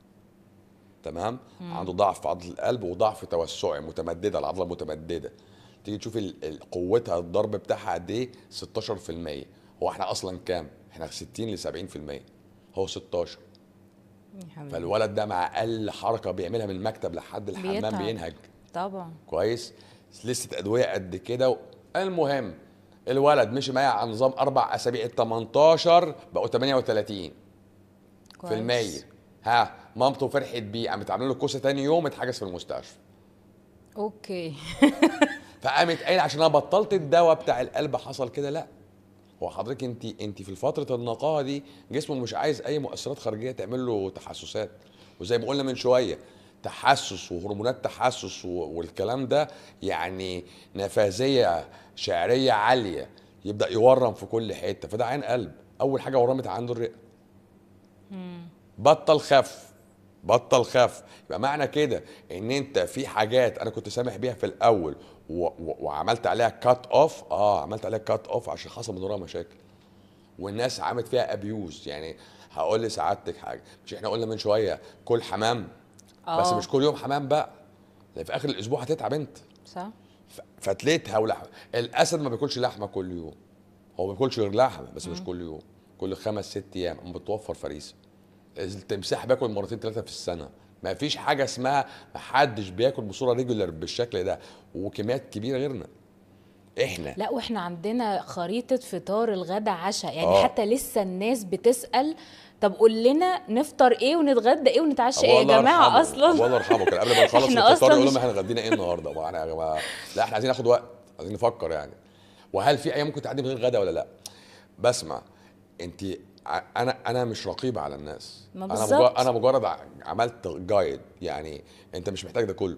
تمام عنده ضعف في عضله القلب وضعف توسعي متمدده العضله متمدده تيجي تشوف ال- ال- قوتها الضرب بتاعها قد ايه 16% هو احنا اصلا كام احنا 60 ل 70% هو 16 يا حبيبي. فالولد ده مع اقل حركه بيعملها من المكتب لحد الحمام بيتعب. بينهج لسه كويس لسه ادويه قد كده و... المهم الولد مشي معايا على نظام اربع اسابيع ال 18 بقوا 38 في كويس. المية ها مامته فرحت بيه قامت عامله له كوسه تاني يوم اتحجز في المستشفى اوكي فقامت قايله عشان انا بطلت الدواء بتاع القلب حصل كده لا هو حضرتك انت انت في فتره النقاهه دي جسمه مش عايز اي مؤثرات خارجيه تعمل له تحسسات وزي ما قلنا من شويه تحسس وهرمونات تحسس و- والكلام ده يعني نفاذيه شعريه عاليه يبدا يورم في كل حته فده عين قلب اول حاجه ورمت عنده الرئه بطل خف بطل خف يبقى معنى كده ان انت في حاجات انا كنت سامح بيها في الاول و- و- وعملت عليها كات اوف اه عملت عليها كات اوف عشان حصل من وراها مشاكل والناس عملت فيها ابيوز يعني هقول لسعادتك حاجه مش احنا قلنا من شويه كل حمام بس آه. مش كل يوم حمام بقى لان في اخر الاسبوع هتتعب انت صح ف- فتلتها ولحمه الاسد ما بياكلش لحمه كل يوم هو ما بياكلش غير لحمه بس مش كل يوم كل خمس ست ايام اما بتوفر فريسه التمساح بياكل مرتين ثلاثه في السنه ما فيش حاجه اسمها ما حدش بياكل بصوره ريجولر بالشكل ده وكميات كبيره غيرنا احنا لا واحنا عندنا خريطة فطار الغدا عشاء يعني آه. حتى لسه الناس بتسأل طب قول لنا نفطر ايه ونتغدى ايه ونتعشى أبو ايه يا الله جماعة يرحمه. اصلا أبو الله يرحمه كان قبل ما نخلص إحنا الفطار أصلاً يقول مش- لهم احنا غدينا ايه النهارده ما احنا يا جماعه لا احنا عايزين ناخد وقت عايزين نفكر يعني وهل في ايام ممكن تعدي من غير غدا ولا لا بسمع انت ع- انا انا مش رقيب على الناس ما انا بالظبط. مجرد انا مجرد ع- عملت جايد يعني انت مش محتاج ده كله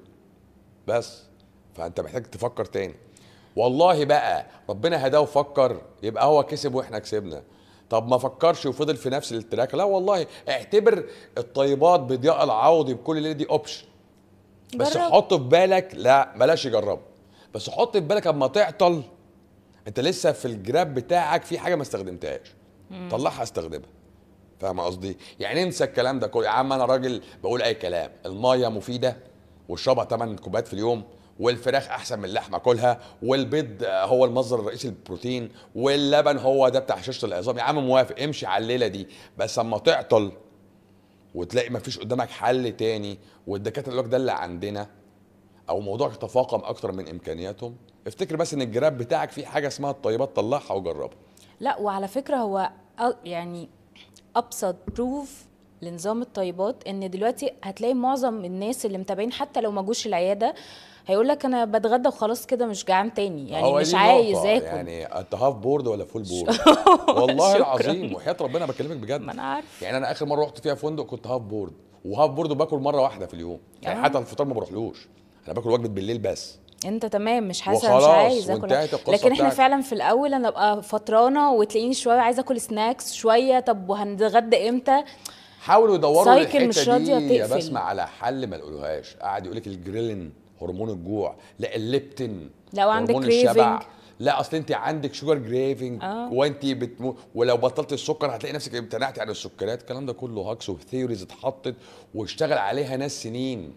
بس فانت محتاج تفكر تاني والله بقى ربنا هداه وفكر يبقى هو كسب واحنا كسبنا طب ما فكرش وفضل في نفس التراك لا والله اعتبر الطيبات بضياء العوضي بكل الليله دي اوبشن بس جرب. حط في بالك لا بلاش يجرب بس حط في بالك اما تعطل انت لسه في الجراب بتاعك في حاجه ما استخدمتهاش طلعها استخدمها فاهم قصدي يعني انسى الكلام ده كله يا عم انا راجل بقول اي كلام الميه مفيده واشربها 8 كوبايات في اليوم والفراخ احسن من اللحمه كلها والبيض آه، هو المصدر الرئيسي للبروتين واللبن هو ده بتاع هشاشه العظام يا عم موافق امشي على الليله دي بس اما تعطل وتلاقي مفيش قدامك حل تاني والدكاتره يقول لك ده اللي عندنا او موضوع تفاقم اكتر من امكانياتهم افتكر بس ان الجراب بتاعك فيه حاجه اسمها الطيبات طلعها وجربها لا وعلى فكرة هو أ- يعني ابسط بروف لنظام الطيبات ان دلوقتي هتلاقي معظم الناس اللي متابعين حتى لو ما جوش العياده هيقول لك انا بتغدى وخلاص كده مش جعان تاني يعني هو مش دي عايز نقطة. اكل يعني انت هاف بورد ولا فول بورد والله شكراً. العظيم وحياه ربنا بكلمك بجد ما انا عارف يعني انا اخر مره رحت فيها فندق كنت هاف بورد وهاب برضه باكل مره واحده في اليوم يعني آه. حتى الفطار ما بروحلوش انا باكل وجبه بالليل بس انت تمام مش حاسه مش وخلاص، عايز اكل وانتهت القصة لكن احنا بتاعتك. فعلا في الاول انا ابقى فطرانه وتلاقيني شويه عايزه اكل سناكس شويه طب وهنتغدى امتى حاولوا يدوروا سايكل مش للحته راضية دي يا تقفل. بسمع على حل ما لقولوهاش قاعد يقول لك الجريلين هرمون الجوع لا الليبتين لو عندك هرمون الشبع. craving. لا اصل انت عندك شوجر جريفنج آه. وانت بتمو... ولو بطلت السكر هتلاقي نفسك امتنعتي عن السكريات الكلام ده كله هاكس وثيوريز اتحطت واشتغل عليها ناس سنين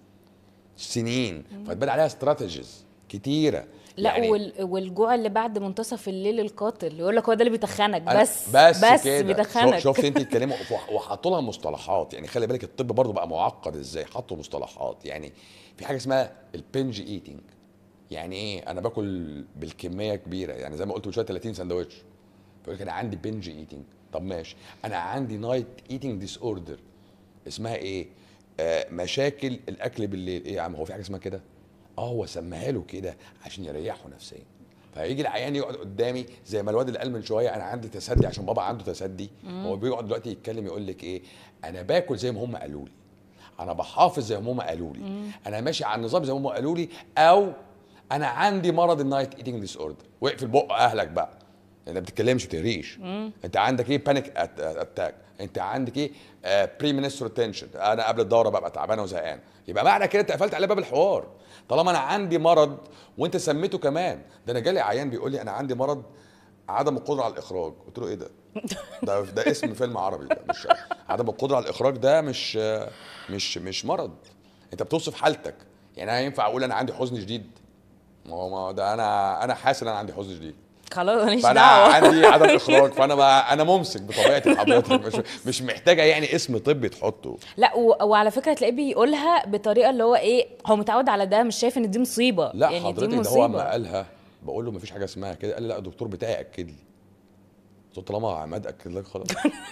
سنين فتبان عليها استراتيجيز كتيره لا يعني وال... والجوع اللي بعد منتصف الليل القاتل يقول لك هو ده اللي بيتخنك أنا- بس بس, بس كده. بيتخنك شوف- شفت انت الكلمه وح- وحطوا لها مصطلحات يعني خلي بالك الطب برضه بقى معقد ازاي حطوا مصطلحات يعني في حاجه اسمها البنج ايتنج يعني ايه انا باكل بالكميه كبيره يعني زي ما قلت من شويه 30 سندوتش بيقول لك انا عندي بنج ايتنج طب ماشي انا عندي نايت ايتنج ديس اوردر اسمها ايه آه مشاكل الاكل بالليل ايه يا عم هو في حاجه اسمها كده اه هو سماها له كده عشان يريحه نفسيا فيجي العيان يقعد قدامي زي ما الواد اللي قال من شويه انا عندي تسدي عشان بابا عنده تسدي هو بيقعد دلوقتي يتكلم يقول لك ايه انا باكل زي ما هم قالوا لي انا بحافظ زي ما هم قالوا لي انا ماشي على النظام زي ما هم قالوا لي او انا عندي مرض النايت ايتنج ديس اوردر واقفل بق اهلك بقى انت ما بتتكلمش ما تهريش انت عندك ايه بانيك اتاك انت عندك ايه بري منستر تنشن انا قبل الدوره ببقى تعبان وزهقان يبقى معنى كده انت قفلت على باب الحوار طالما انا عندي مرض وانت سميته كمان ده انا جالي عيان بيقول لي انا عندي مرض عدم القدره على الاخراج قلت له ايه ده ده ده اسم فيلم عربي ده مش عدم القدره على الاخراج ده مش مش مش مرض انت بتوصف حالتك يعني انا ينفع اقول انا عندي حزن شديد ما هو ما هو ده انا انا حاسس ان انا عندي حزن شديد خلاص ماليش فانا دعوه عندي عدم اخراج فانا ما انا ممسك بطبيعتي حضرتك مش مش محتاجه يعني اسم طبي تحطه لا و... وعلى فكره تلاقيه بيقولها بطريقه اللي هو ايه هو متعود على ده مش شايف ان دي مصيبه لا يعني حضرتك دي ده مصيبه هو اما قالها بقول له مفيش حاجه اسمها كده قال لي لا الدكتور بتاعي اكد لي قلت له طالما عماد اكد لك خلاص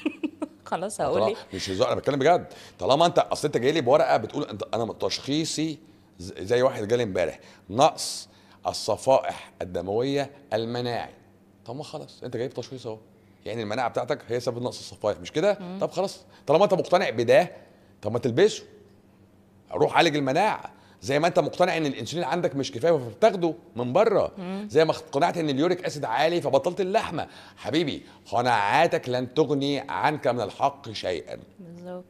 خلاص هقول طالما- ايه مش هزار انا بتكلم بجد طالما انت اصل انت جاي لي بورقه بتقول انت انا تشخيصي ز- زي واحد جالي امبارح نقص الصفائح الدمويه المناعي طب ما خلاص انت جايب تشخيص اهو يعني المناعه بتاعتك هي سبب نقص الصفائح مش كده طب خلاص طالما انت مقتنع بده طب ما تلبسه روح عالج المناعه زي ما انت مقتنع ان الانسولين عندك مش كفايه فبتاخده من بره زي ما اقتنعت ان اليوريك اسيد عالي فبطلت اللحمه حبيبي قناعاتك لن تغني عنك من الحق شيئا بالظبط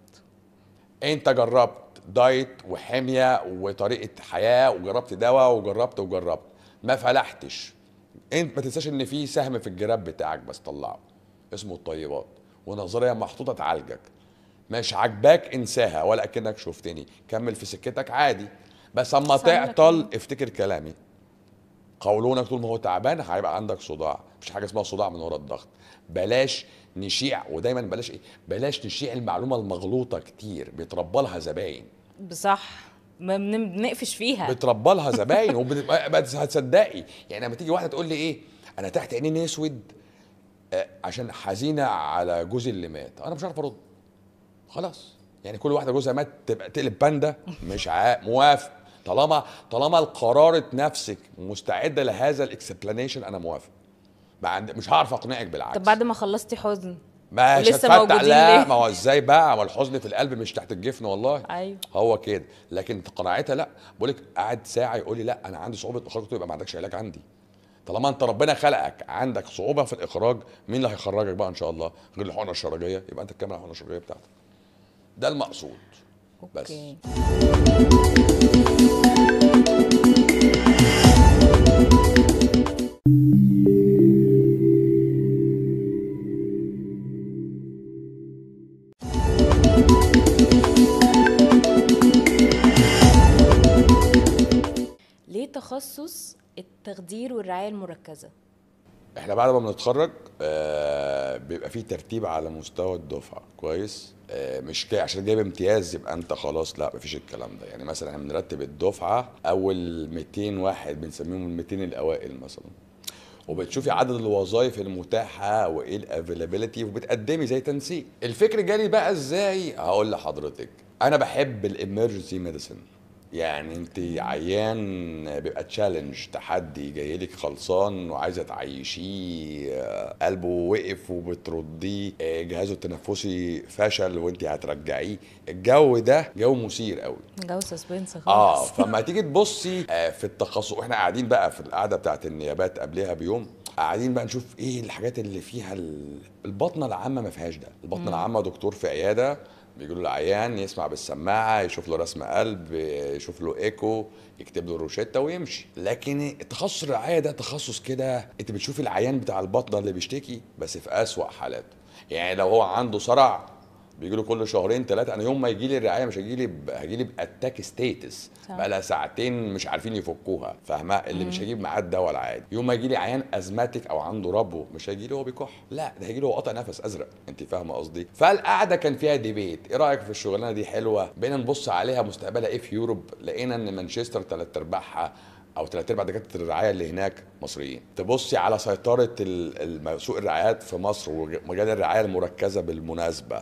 انت جربت دايت وحميه وطريقه حياه وجربت دواء وجربت وجربت ما فلحتش انت ما تنساش ان في سهم في الجراب بتاعك بس طلعه اسمه الطيبات ونظريه محطوطه تعالجك مش عاجباك انساها ولا اكنك شفتني كمل في سكتك عادي بس اما صح لك. تعطل افتكر كلامي قولونك طول ما هو تعبان هيبقى عندك صداع مفيش حاجه اسمها صداع من ورا الضغط بلاش نشيع ودايما بلاش ايه بلاش نشيع المعلومه المغلوطه كتير بيتربى لها زباين بصح ما بن- بنقفش فيها بتربى لها زباين وبس هتصدقي يعني لما تيجي واحده تقول لي ايه انا تحت عينين اسود آه، عشان حزينه على جوزي اللي مات انا مش عارف ارد خلاص يعني كل واحده جوزها مات تبقى تقلب باندا مش عا... موافق طالما طالما القرارة نفسك مستعده لهذا الاكسبلانيشن انا موافق ما عند... مش هعرف اقنعك بالعكس طب بعد ما خلصتي حزن مش ولسه هتفتح موجودين لا ليه؟ ما هو ازاي بقى ما الحزن في القلب مش تحت الجفن والله ايوه هو كده لكن قناعتها لا بقول لك قعد ساعه يقول لي لا انا عندي صعوبه اخراج قلت له يبقى ما عندكش علاج عندي طالما انت ربنا خلقك عندك صعوبه في الاخراج مين اللي هيخرجك بقى ان شاء الله غير الحقنه الشرجيه يبقى انت تكمل الحقنه الشرجيه بتاعتك ده المقصود بس اوكي ليه تخصص التخدير والرعايه المركزه احنا بعد ما بنتخرج آه بيبقى في ترتيب على مستوى الدفعه كويس آه مش جاي عشان جايب امتياز يبقى انت خلاص لا مفيش الكلام ده يعني مثلا احنا بنرتب الدفعه اول 200 واحد بنسميهم ال 200 الاوائل مثلا وبتشوفي عدد الوظائف المتاحه وايه الافيلابيلتي وبتقدمي زي تنسيق الفكر جالي بقى ازاي هقول لحضرتك انا بحب الامرجنسي ميديسن يعني انت عيان بيبقى تشالنج تحدي جاي لك خلصان وعايزه تعيشيه آه، قلبه وقف وبترديه آه، جهازه التنفسي فشل وانت هترجعيه الجو ده جو مثير قوي جو سسبنس خالص اه فما تيجي تبصي آه، في التخصص واحنا قاعدين بقى في القعده بتاعت النيابات قبلها بيوم قاعدين بقى نشوف ايه الحاجات اللي فيها ال- البطنه العامه ما فيهاش ده البطنه العامه دكتور في عياده بيقول له العيان يسمع بالسماعه يشوف له رسم قلب يشوف له ايكو يكتب له روشته ويمشي لكن تخصص الرعايه ده تخصص كده انت بتشوف العيان بتاع البطنه اللي بيشتكي بس في اسوأ حالاته يعني لو هو عنده صرع بيجي له كل شهرين ثلاثه انا يوم ما يجي لي الرعايه مش هيجي لي ب- هيجي لي باتاك ستيتس صح. بقى لها ساعتين مش عارفين يفكوها فاهمه اللي مش هيجيب معاه الدواء العادي يوم ما يجي لي عيان ازماتيك او عنده ربو مش هيجي لي هو بيكح لا ده هيجي له هو قطع نفس ازرق انت فاهمه قصدي فالقعده كان فيها ديبيت ايه رايك في الشغلانه دي حلوه بقينا نبص عليها مستقبلها ايه في يوروب لقينا ان مانشستر ثلاث ارباعها او ثلاث ارباع دكاتره الرعايه اللي هناك مصريين تبصي على سيطره ال- الم- سوق الرعايات في مصر ومجال الرعايه المركزه بالمناسبه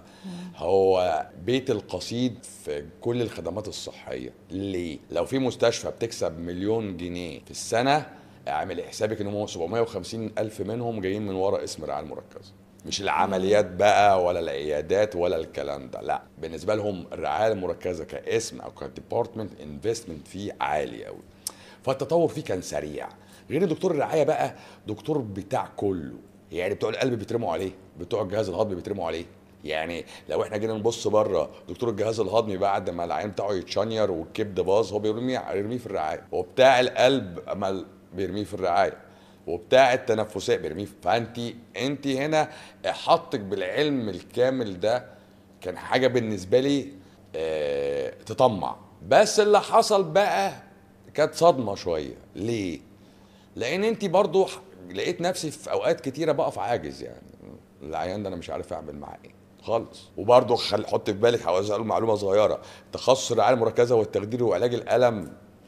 هو بيت القصيد في كل الخدمات الصحيه ليه لو في مستشفى بتكسب مليون جنيه في السنه اعمل حسابك ان هم 750 الف منهم جايين من ورا اسم الرعايه المركزه مش العمليات بقى ولا العيادات ولا الكلام ده لا بالنسبه لهم الرعايه المركزه كاسم او كديبارتمنت انفستمنت فيه عالي قوي فالتطور فيه كان سريع غير دكتور الرعايه بقى دكتور بتاع كله يعني بتوع القلب بيترموا عليه بتوع الجهاز الهضمي بيترموا عليه يعني لو احنا جينا نبص بره دكتور الجهاز الهضمي بعد ما العين بتاعه يتشنير والكبد باظ هو بيرميه يرميه في الرعايه وبتاع القلب اما بيرميه في الرعايه وبتاع التنفسات بيرميه في- فانت انت هنا حطك بالعلم الكامل ده كان حاجه بالنسبه لي آه تطمع بس اللي حصل بقى كانت صدمه شويه ليه لان انت برضو ح- لقيت نفسي في اوقات كتيره بقف عاجز يعني العيان ده انا مش عارف اعمل معاه ايه خالص وبرضه خل... حط في بالك عاوز اقول معلومه صغيره تخصص الرعايه المركزه والتخدير وعلاج الالم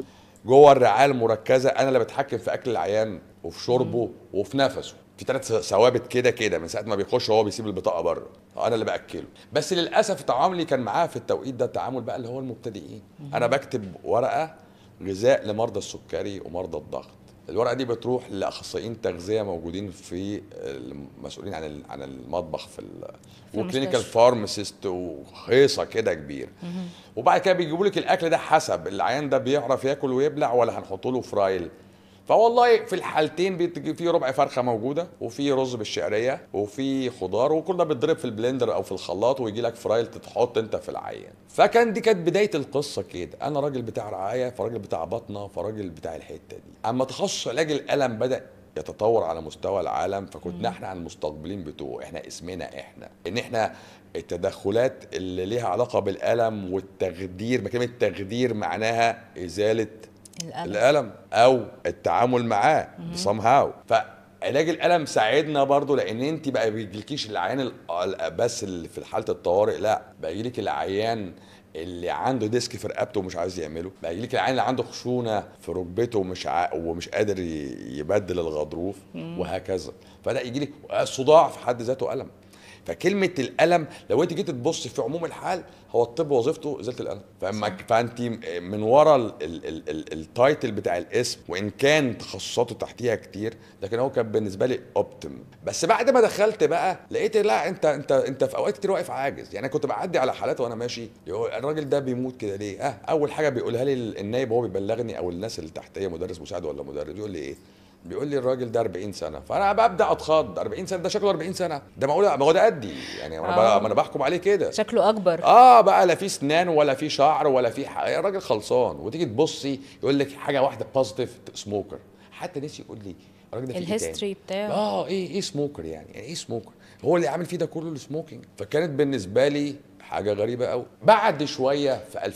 جوه الرعايه المركزه انا اللي بتحكم في اكل العيان وفي شربه وفي نفسه في ثلاث ثوابت كده كده من ساعه ما بيخش وهو بيسيب البطاقه بره انا اللي باكله بس للاسف تعاملي كان معاه في التوقيت ده التعامل بقى اللي هو المبتدئين انا بكتب ورقه غذاء لمرضى السكري ومرضى الضغط الورقه دي بتروح لاخصائيين تغذيه موجودين في المسؤولين عن ال- عن المطبخ في ال- في وكلينيكال المستشفى. فارماسيست وهيصه كده كبير وبعد كده بيجيبوا لك الاكل ده حسب العيان ده بيعرف ياكل ويبلع ولا هنحط له فرايل فوالله في الحالتين بتجي في ربع فرخه موجوده وفي رز بالشعريه وفي خضار وكل ده بيتضرب في البلندر او في الخلاط ويجي لك فرايل تتحط انت في العيان فكان دي كانت بدايه القصه كده انا راجل بتاع رعايه فراجل بتاع بطنه فراجل بتاع الحته دي اما تخصص علاج الالم بدا يتطور على مستوى العالم فكنا احنا عن المستقبلين بتوعه احنا اسمنا احنا ان احنا التدخلات اللي ليها علاقه بالالم والتخدير ما كلمه تخدير معناها ازاله القلب الالم او التعامل معاه بسام هاو فعلاج الالم ساعدنا برضو لان انت بقى بيجيلكيش العيان ال- ال- بس اللي في حاله الطوارئ لا بقى يجيلك العيان اللي عنده ديسك في رقبته ومش عايز يعمله بقى يجيلك العيان اللي عنده خشونه في ركبته ومش ع... ومش قادر ي- يبدل الغضروف وهكذا فده يجيلك الصداع في حد ذاته الم فكلمه الالم لو انت جيت تبص في عموم الحال هو الطب وظيفته ازاله الالم فاما فانت من ورا ال- ال- ال- ال- التايتل بتاع الاسم وان كان تخصصاته تحتيها كتير لكن هو كان بالنسبه لي اوبتم بس بعد ما دخلت بقى لقيت لا انت انت انت في اوقات كتير واقف عاجز يعني انا كنت بعدي على حالات وانا ماشي يقول الراجل ده بيموت كده ليه اه اول حاجه بيقولها لي النايب وهو بيبلغني او الناس اللي تحتيه مدرس مساعد ولا مدرب يقول لي ايه بيقول لي الراجل ده 40 سنه فانا ببدا اتخض 40 سنه ده شكله 40 سنه ده معقول ما هو ده قدي يعني انا آه. ب- ما انا بحكم عليه كده شكله اكبر اه بقى لا في سنان ولا في شعر ولا في ح... الراجل خلصان وتيجي تبصي يقول لك حاجه واحده بوزيتيف سموكر حتى ناس يقول لي الراجل ده فيه إيه تاني؟ الهيستوري بتاعه اه ايه ايه سموكر يعني يعني ايه سموكر هو اللي عامل فيه ده كله السموكينج فكانت بالنسبه لي حاجه غريبه قوي بعد شويه في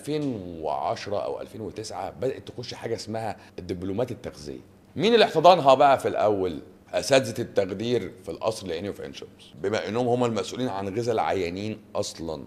2010 او 2009 بدات تخش حاجه اسمها الدبلومات التغذيه مين اللي احتضنها بقى في الاول اساتذه التخدير في القصر العيني وفي عين شمس بما انهم هم المسؤولين عن غذاء العيانين اصلا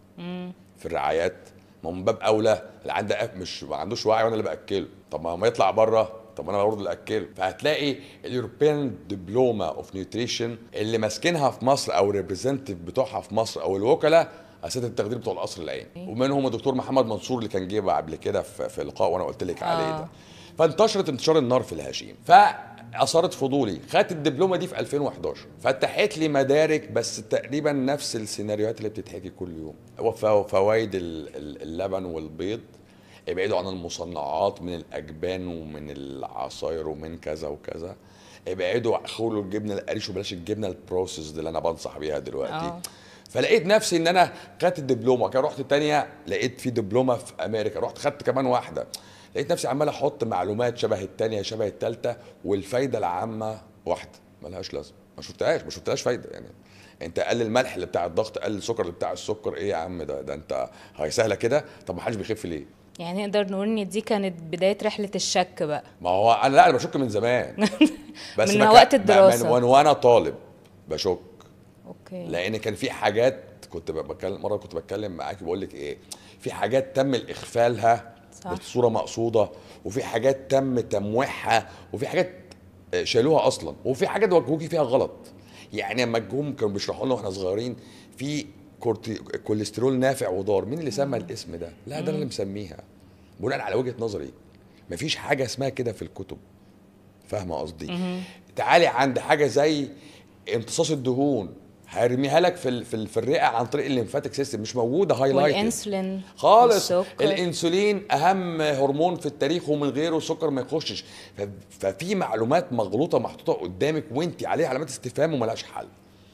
في الرعايات ما هو من باب اولى اللي عنده مش ما عندوش وعي وانا اللي باكله طب ما ما يطلع بره طب انا برضه اللي اكله فهتلاقي اليوروبيان دبلوما اوف نيوتريشن اللي ماسكينها في مصر او الريبريزنتيف بتوعها في مصر او الوكلاء اساتذه التخدير بتوع القصر العيني ومنهم الدكتور محمد منصور اللي كان جه قبل كده في, في لقاء وانا قلت لك عليه آه. ده فانتشرت انتشار النار في الهشيم فاثارت فضولي خدت الدبلومه دي في 2011 فتحت لي مدارك بس تقريبا نفس السيناريوهات اللي بتتحكي كل يوم فوائد اللبن والبيض ابعدوا عن المصنعات من الاجبان ومن العصاير ومن كذا وكذا ابعدوا خلوا الجبنه القريش وبلاش الجبنه البروسيس اللي انا بنصح بيها دلوقتي آه. فلقيت نفسي ان انا خدت الدبلومه كان رحت التانية لقيت في دبلومه في امريكا رحت خدت كمان واحده لقيت نفسي عمال احط معلومات شبه التانية شبه التالتة والفايده العامه واحده ملهاش لازمه ما شفتهاش ما شفتهاش فايده يعني انت قلل الملح اللي بتاع الضغط قلل السكر اللي بتاع السكر ايه يا عم ده ده انت هي سهله كده طب ما حدش بيخف ليه يعني نقدر نقول ان دي كانت بدايه رحله الشك بقى ما هو انا لا انا بشك من زمان من بك- وقت من- الدراسة. من وانا طالب بشك اوكي لان كان في حاجات كنت بتكلم مره كنت بتكلم معاكي بقول لك ايه في حاجات تم الاغفالها صح. بصوره مقصوده وفي حاجات تم تمويحها وفي حاجات آه، شالوها اصلا وفي حاجات وجهوكي فيها غلط يعني لما جم كانوا بيشرحوا لنا واحنا صغيرين في كورتي كوليسترول نافع وضار مين اللي سمى الاسم ده لا ده أنا اللي مسميها بناء على وجهه نظري مفيش حاجه اسمها كده في الكتب فاهمه قصدي تعالي عند حاجه زي امتصاص الدهون هرميها لك في ال- في, ال- في الرئه عن طريق الليمفاتيك سيستم مش موجوده هايلايت والانسولين خالص والسكر. الانسولين اهم هرمون في التاريخ ومن غيره السكر ما يخشش ف- ففي معلومات مغلوطه محطوطه قدامك وانت عليها علامات استفهام وملهاش حل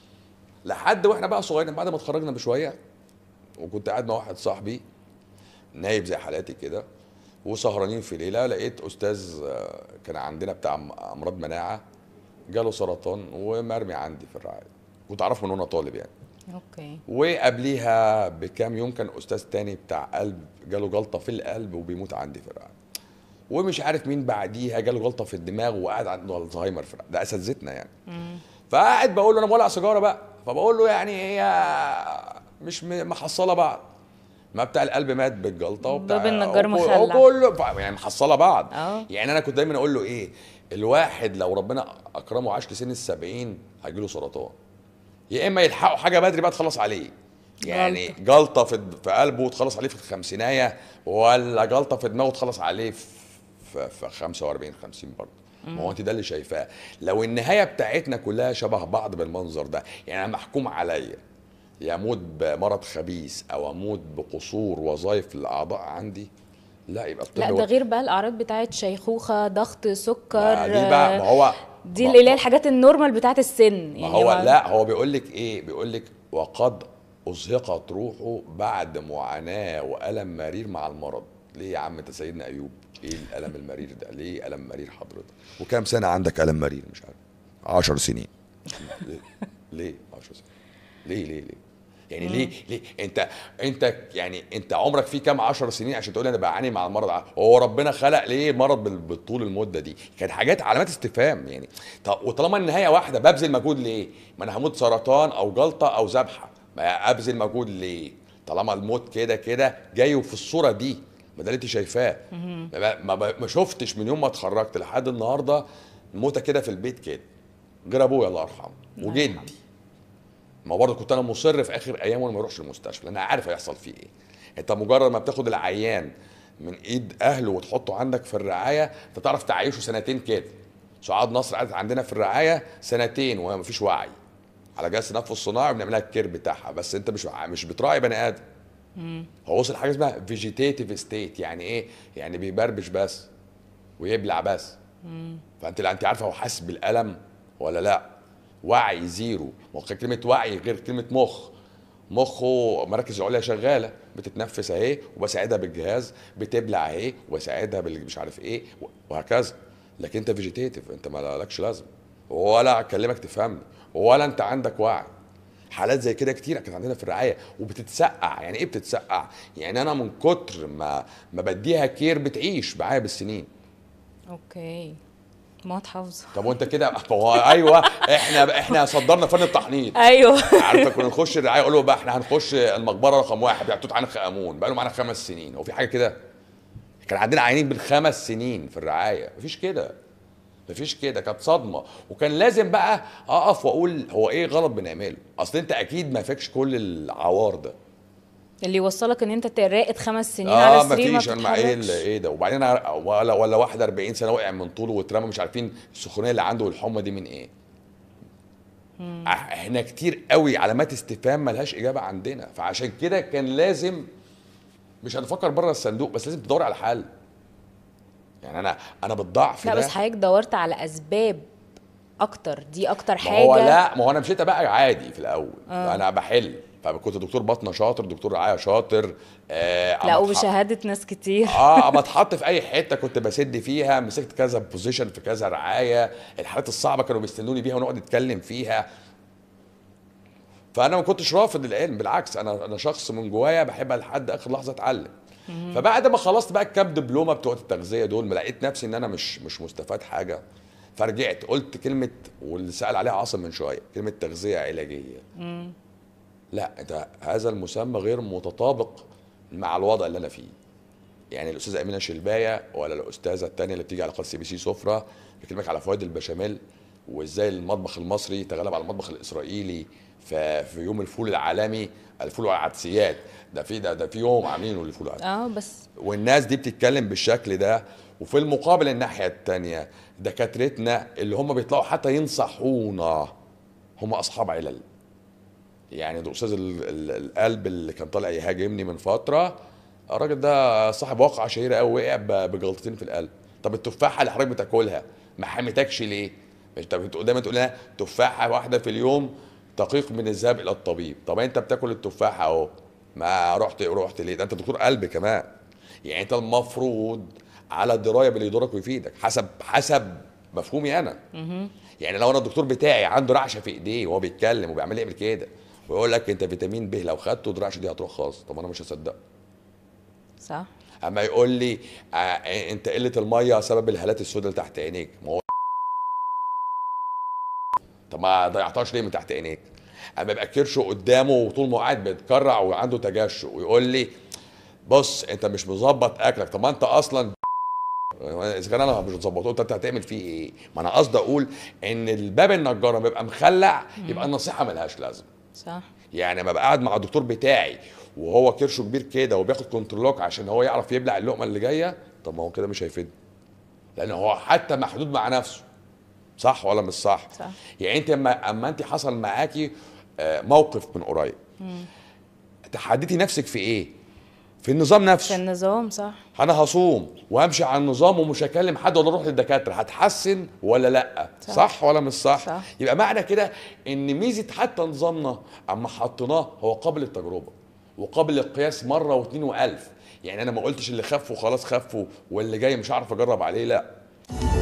لحد واحنا بقى صغيرين بعد ما اتخرجنا بشويه وكنت قاعد مع واحد صاحبي نايب زي حالاتي كده وسهرانين في ليله لقيت استاذ آه، كان عندنا بتاع م- امراض مناعه جاله سرطان ومرمي عندي في الرعايه كنت اعرفه من وانا طالب يعني اوكي وقبليها بكام يوم كان استاذ تاني بتاع قلب جاله جلطه في القلب وبيموت عندي في الرعايه ومش عارف مين بعديها جاله جلطه في الدماغ وقاعد عنده الزهايمر في الرعايه ده اساتذتنا يعني فقاعد بقول له انا مولع سيجاره بقى فبقول له يعني هي مش م- محصله بعض ما بتاع القلب مات بالجلطه وبتاع باب النجار وكل- مخلع. وكله ف- يعني محصله بعض اه. يعني انا كنت دايما اقول له ايه الواحد لو ربنا اكرمه وعاش لسن السبعين هيجيله سرطان يا اما يلحقوا حاجه بدري بقى تخلص عليه يعني جلطة. جلطه في في قلبه وتخلص عليه في الخمسينايه ولا جلطه في دماغه تخلص عليه في في, في 45 50 برضه ما هو انت ده اللي شايفاه لو النهايه بتاعتنا كلها شبه بعض بالمنظر ده يعني انا محكوم عليا يا اموت بمرض خبيث او اموت بقصور وظائف الاعضاء عندي لا يبقى الطب لا هو- ده غير بقى الاعراض بتاعت شيخوخه ضغط سكر ما دي بقى ما هو دي ما- اللي هي الحاجات النورمال بتاعت السن يعني ما هو ما- لا هو بيقول لك ايه بيقول لك وقد ازهقت روحه بعد معاناه والم مرير مع المرض ليه يا عم انت سيدنا ايوب ايه الالم المرير ده ليه الم مرير حضرتك وكام سنه عندك الم مرير مش عارف 10 سنين ليه ليه 10 سنين ليه ليه ليه يعني ليه ليه انت انت يعني انت عمرك فيه كام 10 سنين عشان تقول انا بعاني مع المرض ع- هو ربنا خلق ليه مرض بال- بالطول المده دي كانت حاجات علامات استفهام يعني طب وطالما النهايه واحده ببذل مجهود ليه ما انا هموت سرطان او جلطه او ذبحه ما ابذل مجهود ليه طالما الموت كده كده جاي وفي الصوره دي ما ده اللي انت شايفاه ما, ما, ما, ما شفتش من يوم ما اتخرجت لحد النهارده موته كده في البيت كده غير ابويا الله يرحمه وجدي ما برضه كنت انا مصر في اخر ايام وانا ما اروحش المستشفى لان أنا عارف هيحصل فيه ايه انت مجرد ما بتاخد العيان من ايد اهله وتحطه عندك في الرعايه انت تعرف تعيشه سنتين كده سعاد نصر قعدت عندنا في الرعايه سنتين وهي ما فيش وعي على جهاز التنفس الصناعي بنعملها الكير بتاعها بس انت مش مش بتراعي بني ادم هو وصل حاجه اسمها فيجيتيتيف ستيت يعني ايه يعني بيبربش بس ويبلع بس فانت لا انت عارفه هو حاسس بالالم ولا لا وعي زيرو ما هو كلمه وعي غير كلمه مخ مخه مراكز عليا شغاله بتتنفس اهي وبساعدها بالجهاز بتبلع اهي وبساعدها باللي مش عارف ايه وهكذا لكن انت فيجيتيتيف انت ما لكش لازمه ولا اكلمك تفهمني ولا انت عندك وعي حالات زي كده كتير كانت عندنا في الرعايه وبتتسقع يعني ايه بتتسقع يعني انا من كتر ما ما بديها كير بتعيش معايا بالسنين اوكي ما حافظه طب وانت كده هو ايوه احنا احنا صدرنا فن التحنيط ايوه عارفه كنا نخش الرعايه يقولوا بقى احنا هنخش المقبره رقم واحد بتاع توت عنخ امون بقى له معانا خمس سنين هو في حاجه كده كان عندنا عيانين بالخمس سنين في الرعايه مفيش كده مفيش كده كانت صدمه وكان لازم بقى اقف واقول هو ايه غلط بنعمله اصل انت اكيد ما فيكش كل العوار ده اللي يوصلك ان انت تراقد خمس سنين اه على ما السرير ما فيش انا مع ايه بتتحركش. ال- ايه ده وبعدين أنا- ولا ولا واحد 40 سنه وقع من طوله واترمى مش عارفين السخونيه اللي عنده والحمى دي من ايه اه، احنا كتير قوي علامات استفهام ملهاش اجابه عندنا فعشان كده كان لازم مش هنفكر بره الصندوق بس لازم تدور على حل يعني انا انا بالضعف لا ده بس حضرتك دورت على اسباب اكتر دي اكتر ما حاجه هو لا ما هو انا مشيت بقى عادي في الاول آه. انا بحل فكنت دكتور بطنه شاطر دكتور رعايه شاطر آه لا أما اتحط- وبشهاده ناس كتير اه اما اتحط في اي حته كنت بسد فيها مسكت كذا بوزيشن في كذا رعايه الحالات الصعبه كانوا بيستنوني بيها ونقعد نتكلم فيها فانا ما كنتش رافض العلم بالعكس انا انا شخص من جوايا بحب لحد اخر لحظه اتعلم فبعد ما خلصت بقى الكام دبلومه بتوع التغذيه دول ما لقيت نفسي ان انا مش مش مستفاد حاجه فرجعت قلت كلمه واللي سال عليها عاصم من شويه كلمه تغذيه علاجيه لا انت هذا المسمى غير متطابق مع الوضع اللي انا فيه يعني الاستاذه امينه شلبايه ولا الاستاذه الثانيه اللي بتيجي على قناه سي بي سي سفره بكلمك على فوائد البشاميل وازاي المطبخ المصري تغلب على المطبخ الاسرائيلي في في يوم الفول العالمي الفول والعدسيات ده في ده, ده في يوم عاملينه للفول والعدسيات اه بس والناس دي بتتكلم بالشكل ده وفي المقابل الناحيه الثانيه دكاترتنا اللي هم بيطلعوا حتى ينصحونا هم اصحاب علل يعني ده استاذ ال- ال- القلب اللي كان طالع يهاجمني من فتره الراجل ده صاحب واقعه شهيره قوي وقع ب- بجلطتين في القلب طب التفاحه اللي حضرتك بتاكلها ما حمتكش ليه؟ انت بت- دايما تقول لها تفاحه واحده في اليوم تقيق من الذهاب الى الطبيب طب انت بتاكل التفاحه اهو ما رحت رحت ليه؟ ده انت دكتور قلب كمان يعني انت المفروض على درايه باللي يضرك ويفيدك حسب حسب مفهومي انا يعني لو انا الدكتور بتاعي عنده رعشه في ايديه وهو بيتكلم وبيعمل يعمل كده ويقول لك انت فيتامين ب لو خدته الرعشه دي هتروح خالص طب انا مش هصدقه صح اما يقول لي آه انت قله الميه سبب الهالات السوداء اللي تحت عينيك ما هو طب ما ضيعتهاش ليه من تحت عينيك اما يبقى كرشه قدامه وطول ما هو قاعد بيتكرع وعنده تجشؤ ويقول لي بص انت مش مظبط اكلك طب ما انت اصلا اذا كان انا مش مظبطه انت أنت هتعمل فيه ايه؟ ما انا قصدي اقول ان الباب النجاره بيبقى مخلع يبقى النصيحه ملهاش لازمه صح يعني لما ابقى قاعد مع الدكتور بتاعي وهو كرشه كبير كده وبياخد كنترولوك عشان هو يعرف يبلع اللقمه اللي جايه طب ما هو كده مش هيفيدني لان هو حتى محدود مع نفسه صح ولا مش صح؟ صح. يعني انت اما اما انت حصل معاكي آه، موقف من قريب تحديتي نفسك في ايه؟ في النظام في نفسه النظام صح انا هصوم وامشي على النظام ومش هكلم حد ولا اروح للدكاتره هتحسن ولا لا صح. صح, صح ولا مش صح؟, صح. يبقى معنى كده ان ميزه حتى نظامنا اما حطيناه هو قابل للتجربه وقابل للقياس مره واثنين والف يعني انا ما قلتش اللي خف وخلاص خف واللي جاي مش هعرف اجرب عليه لا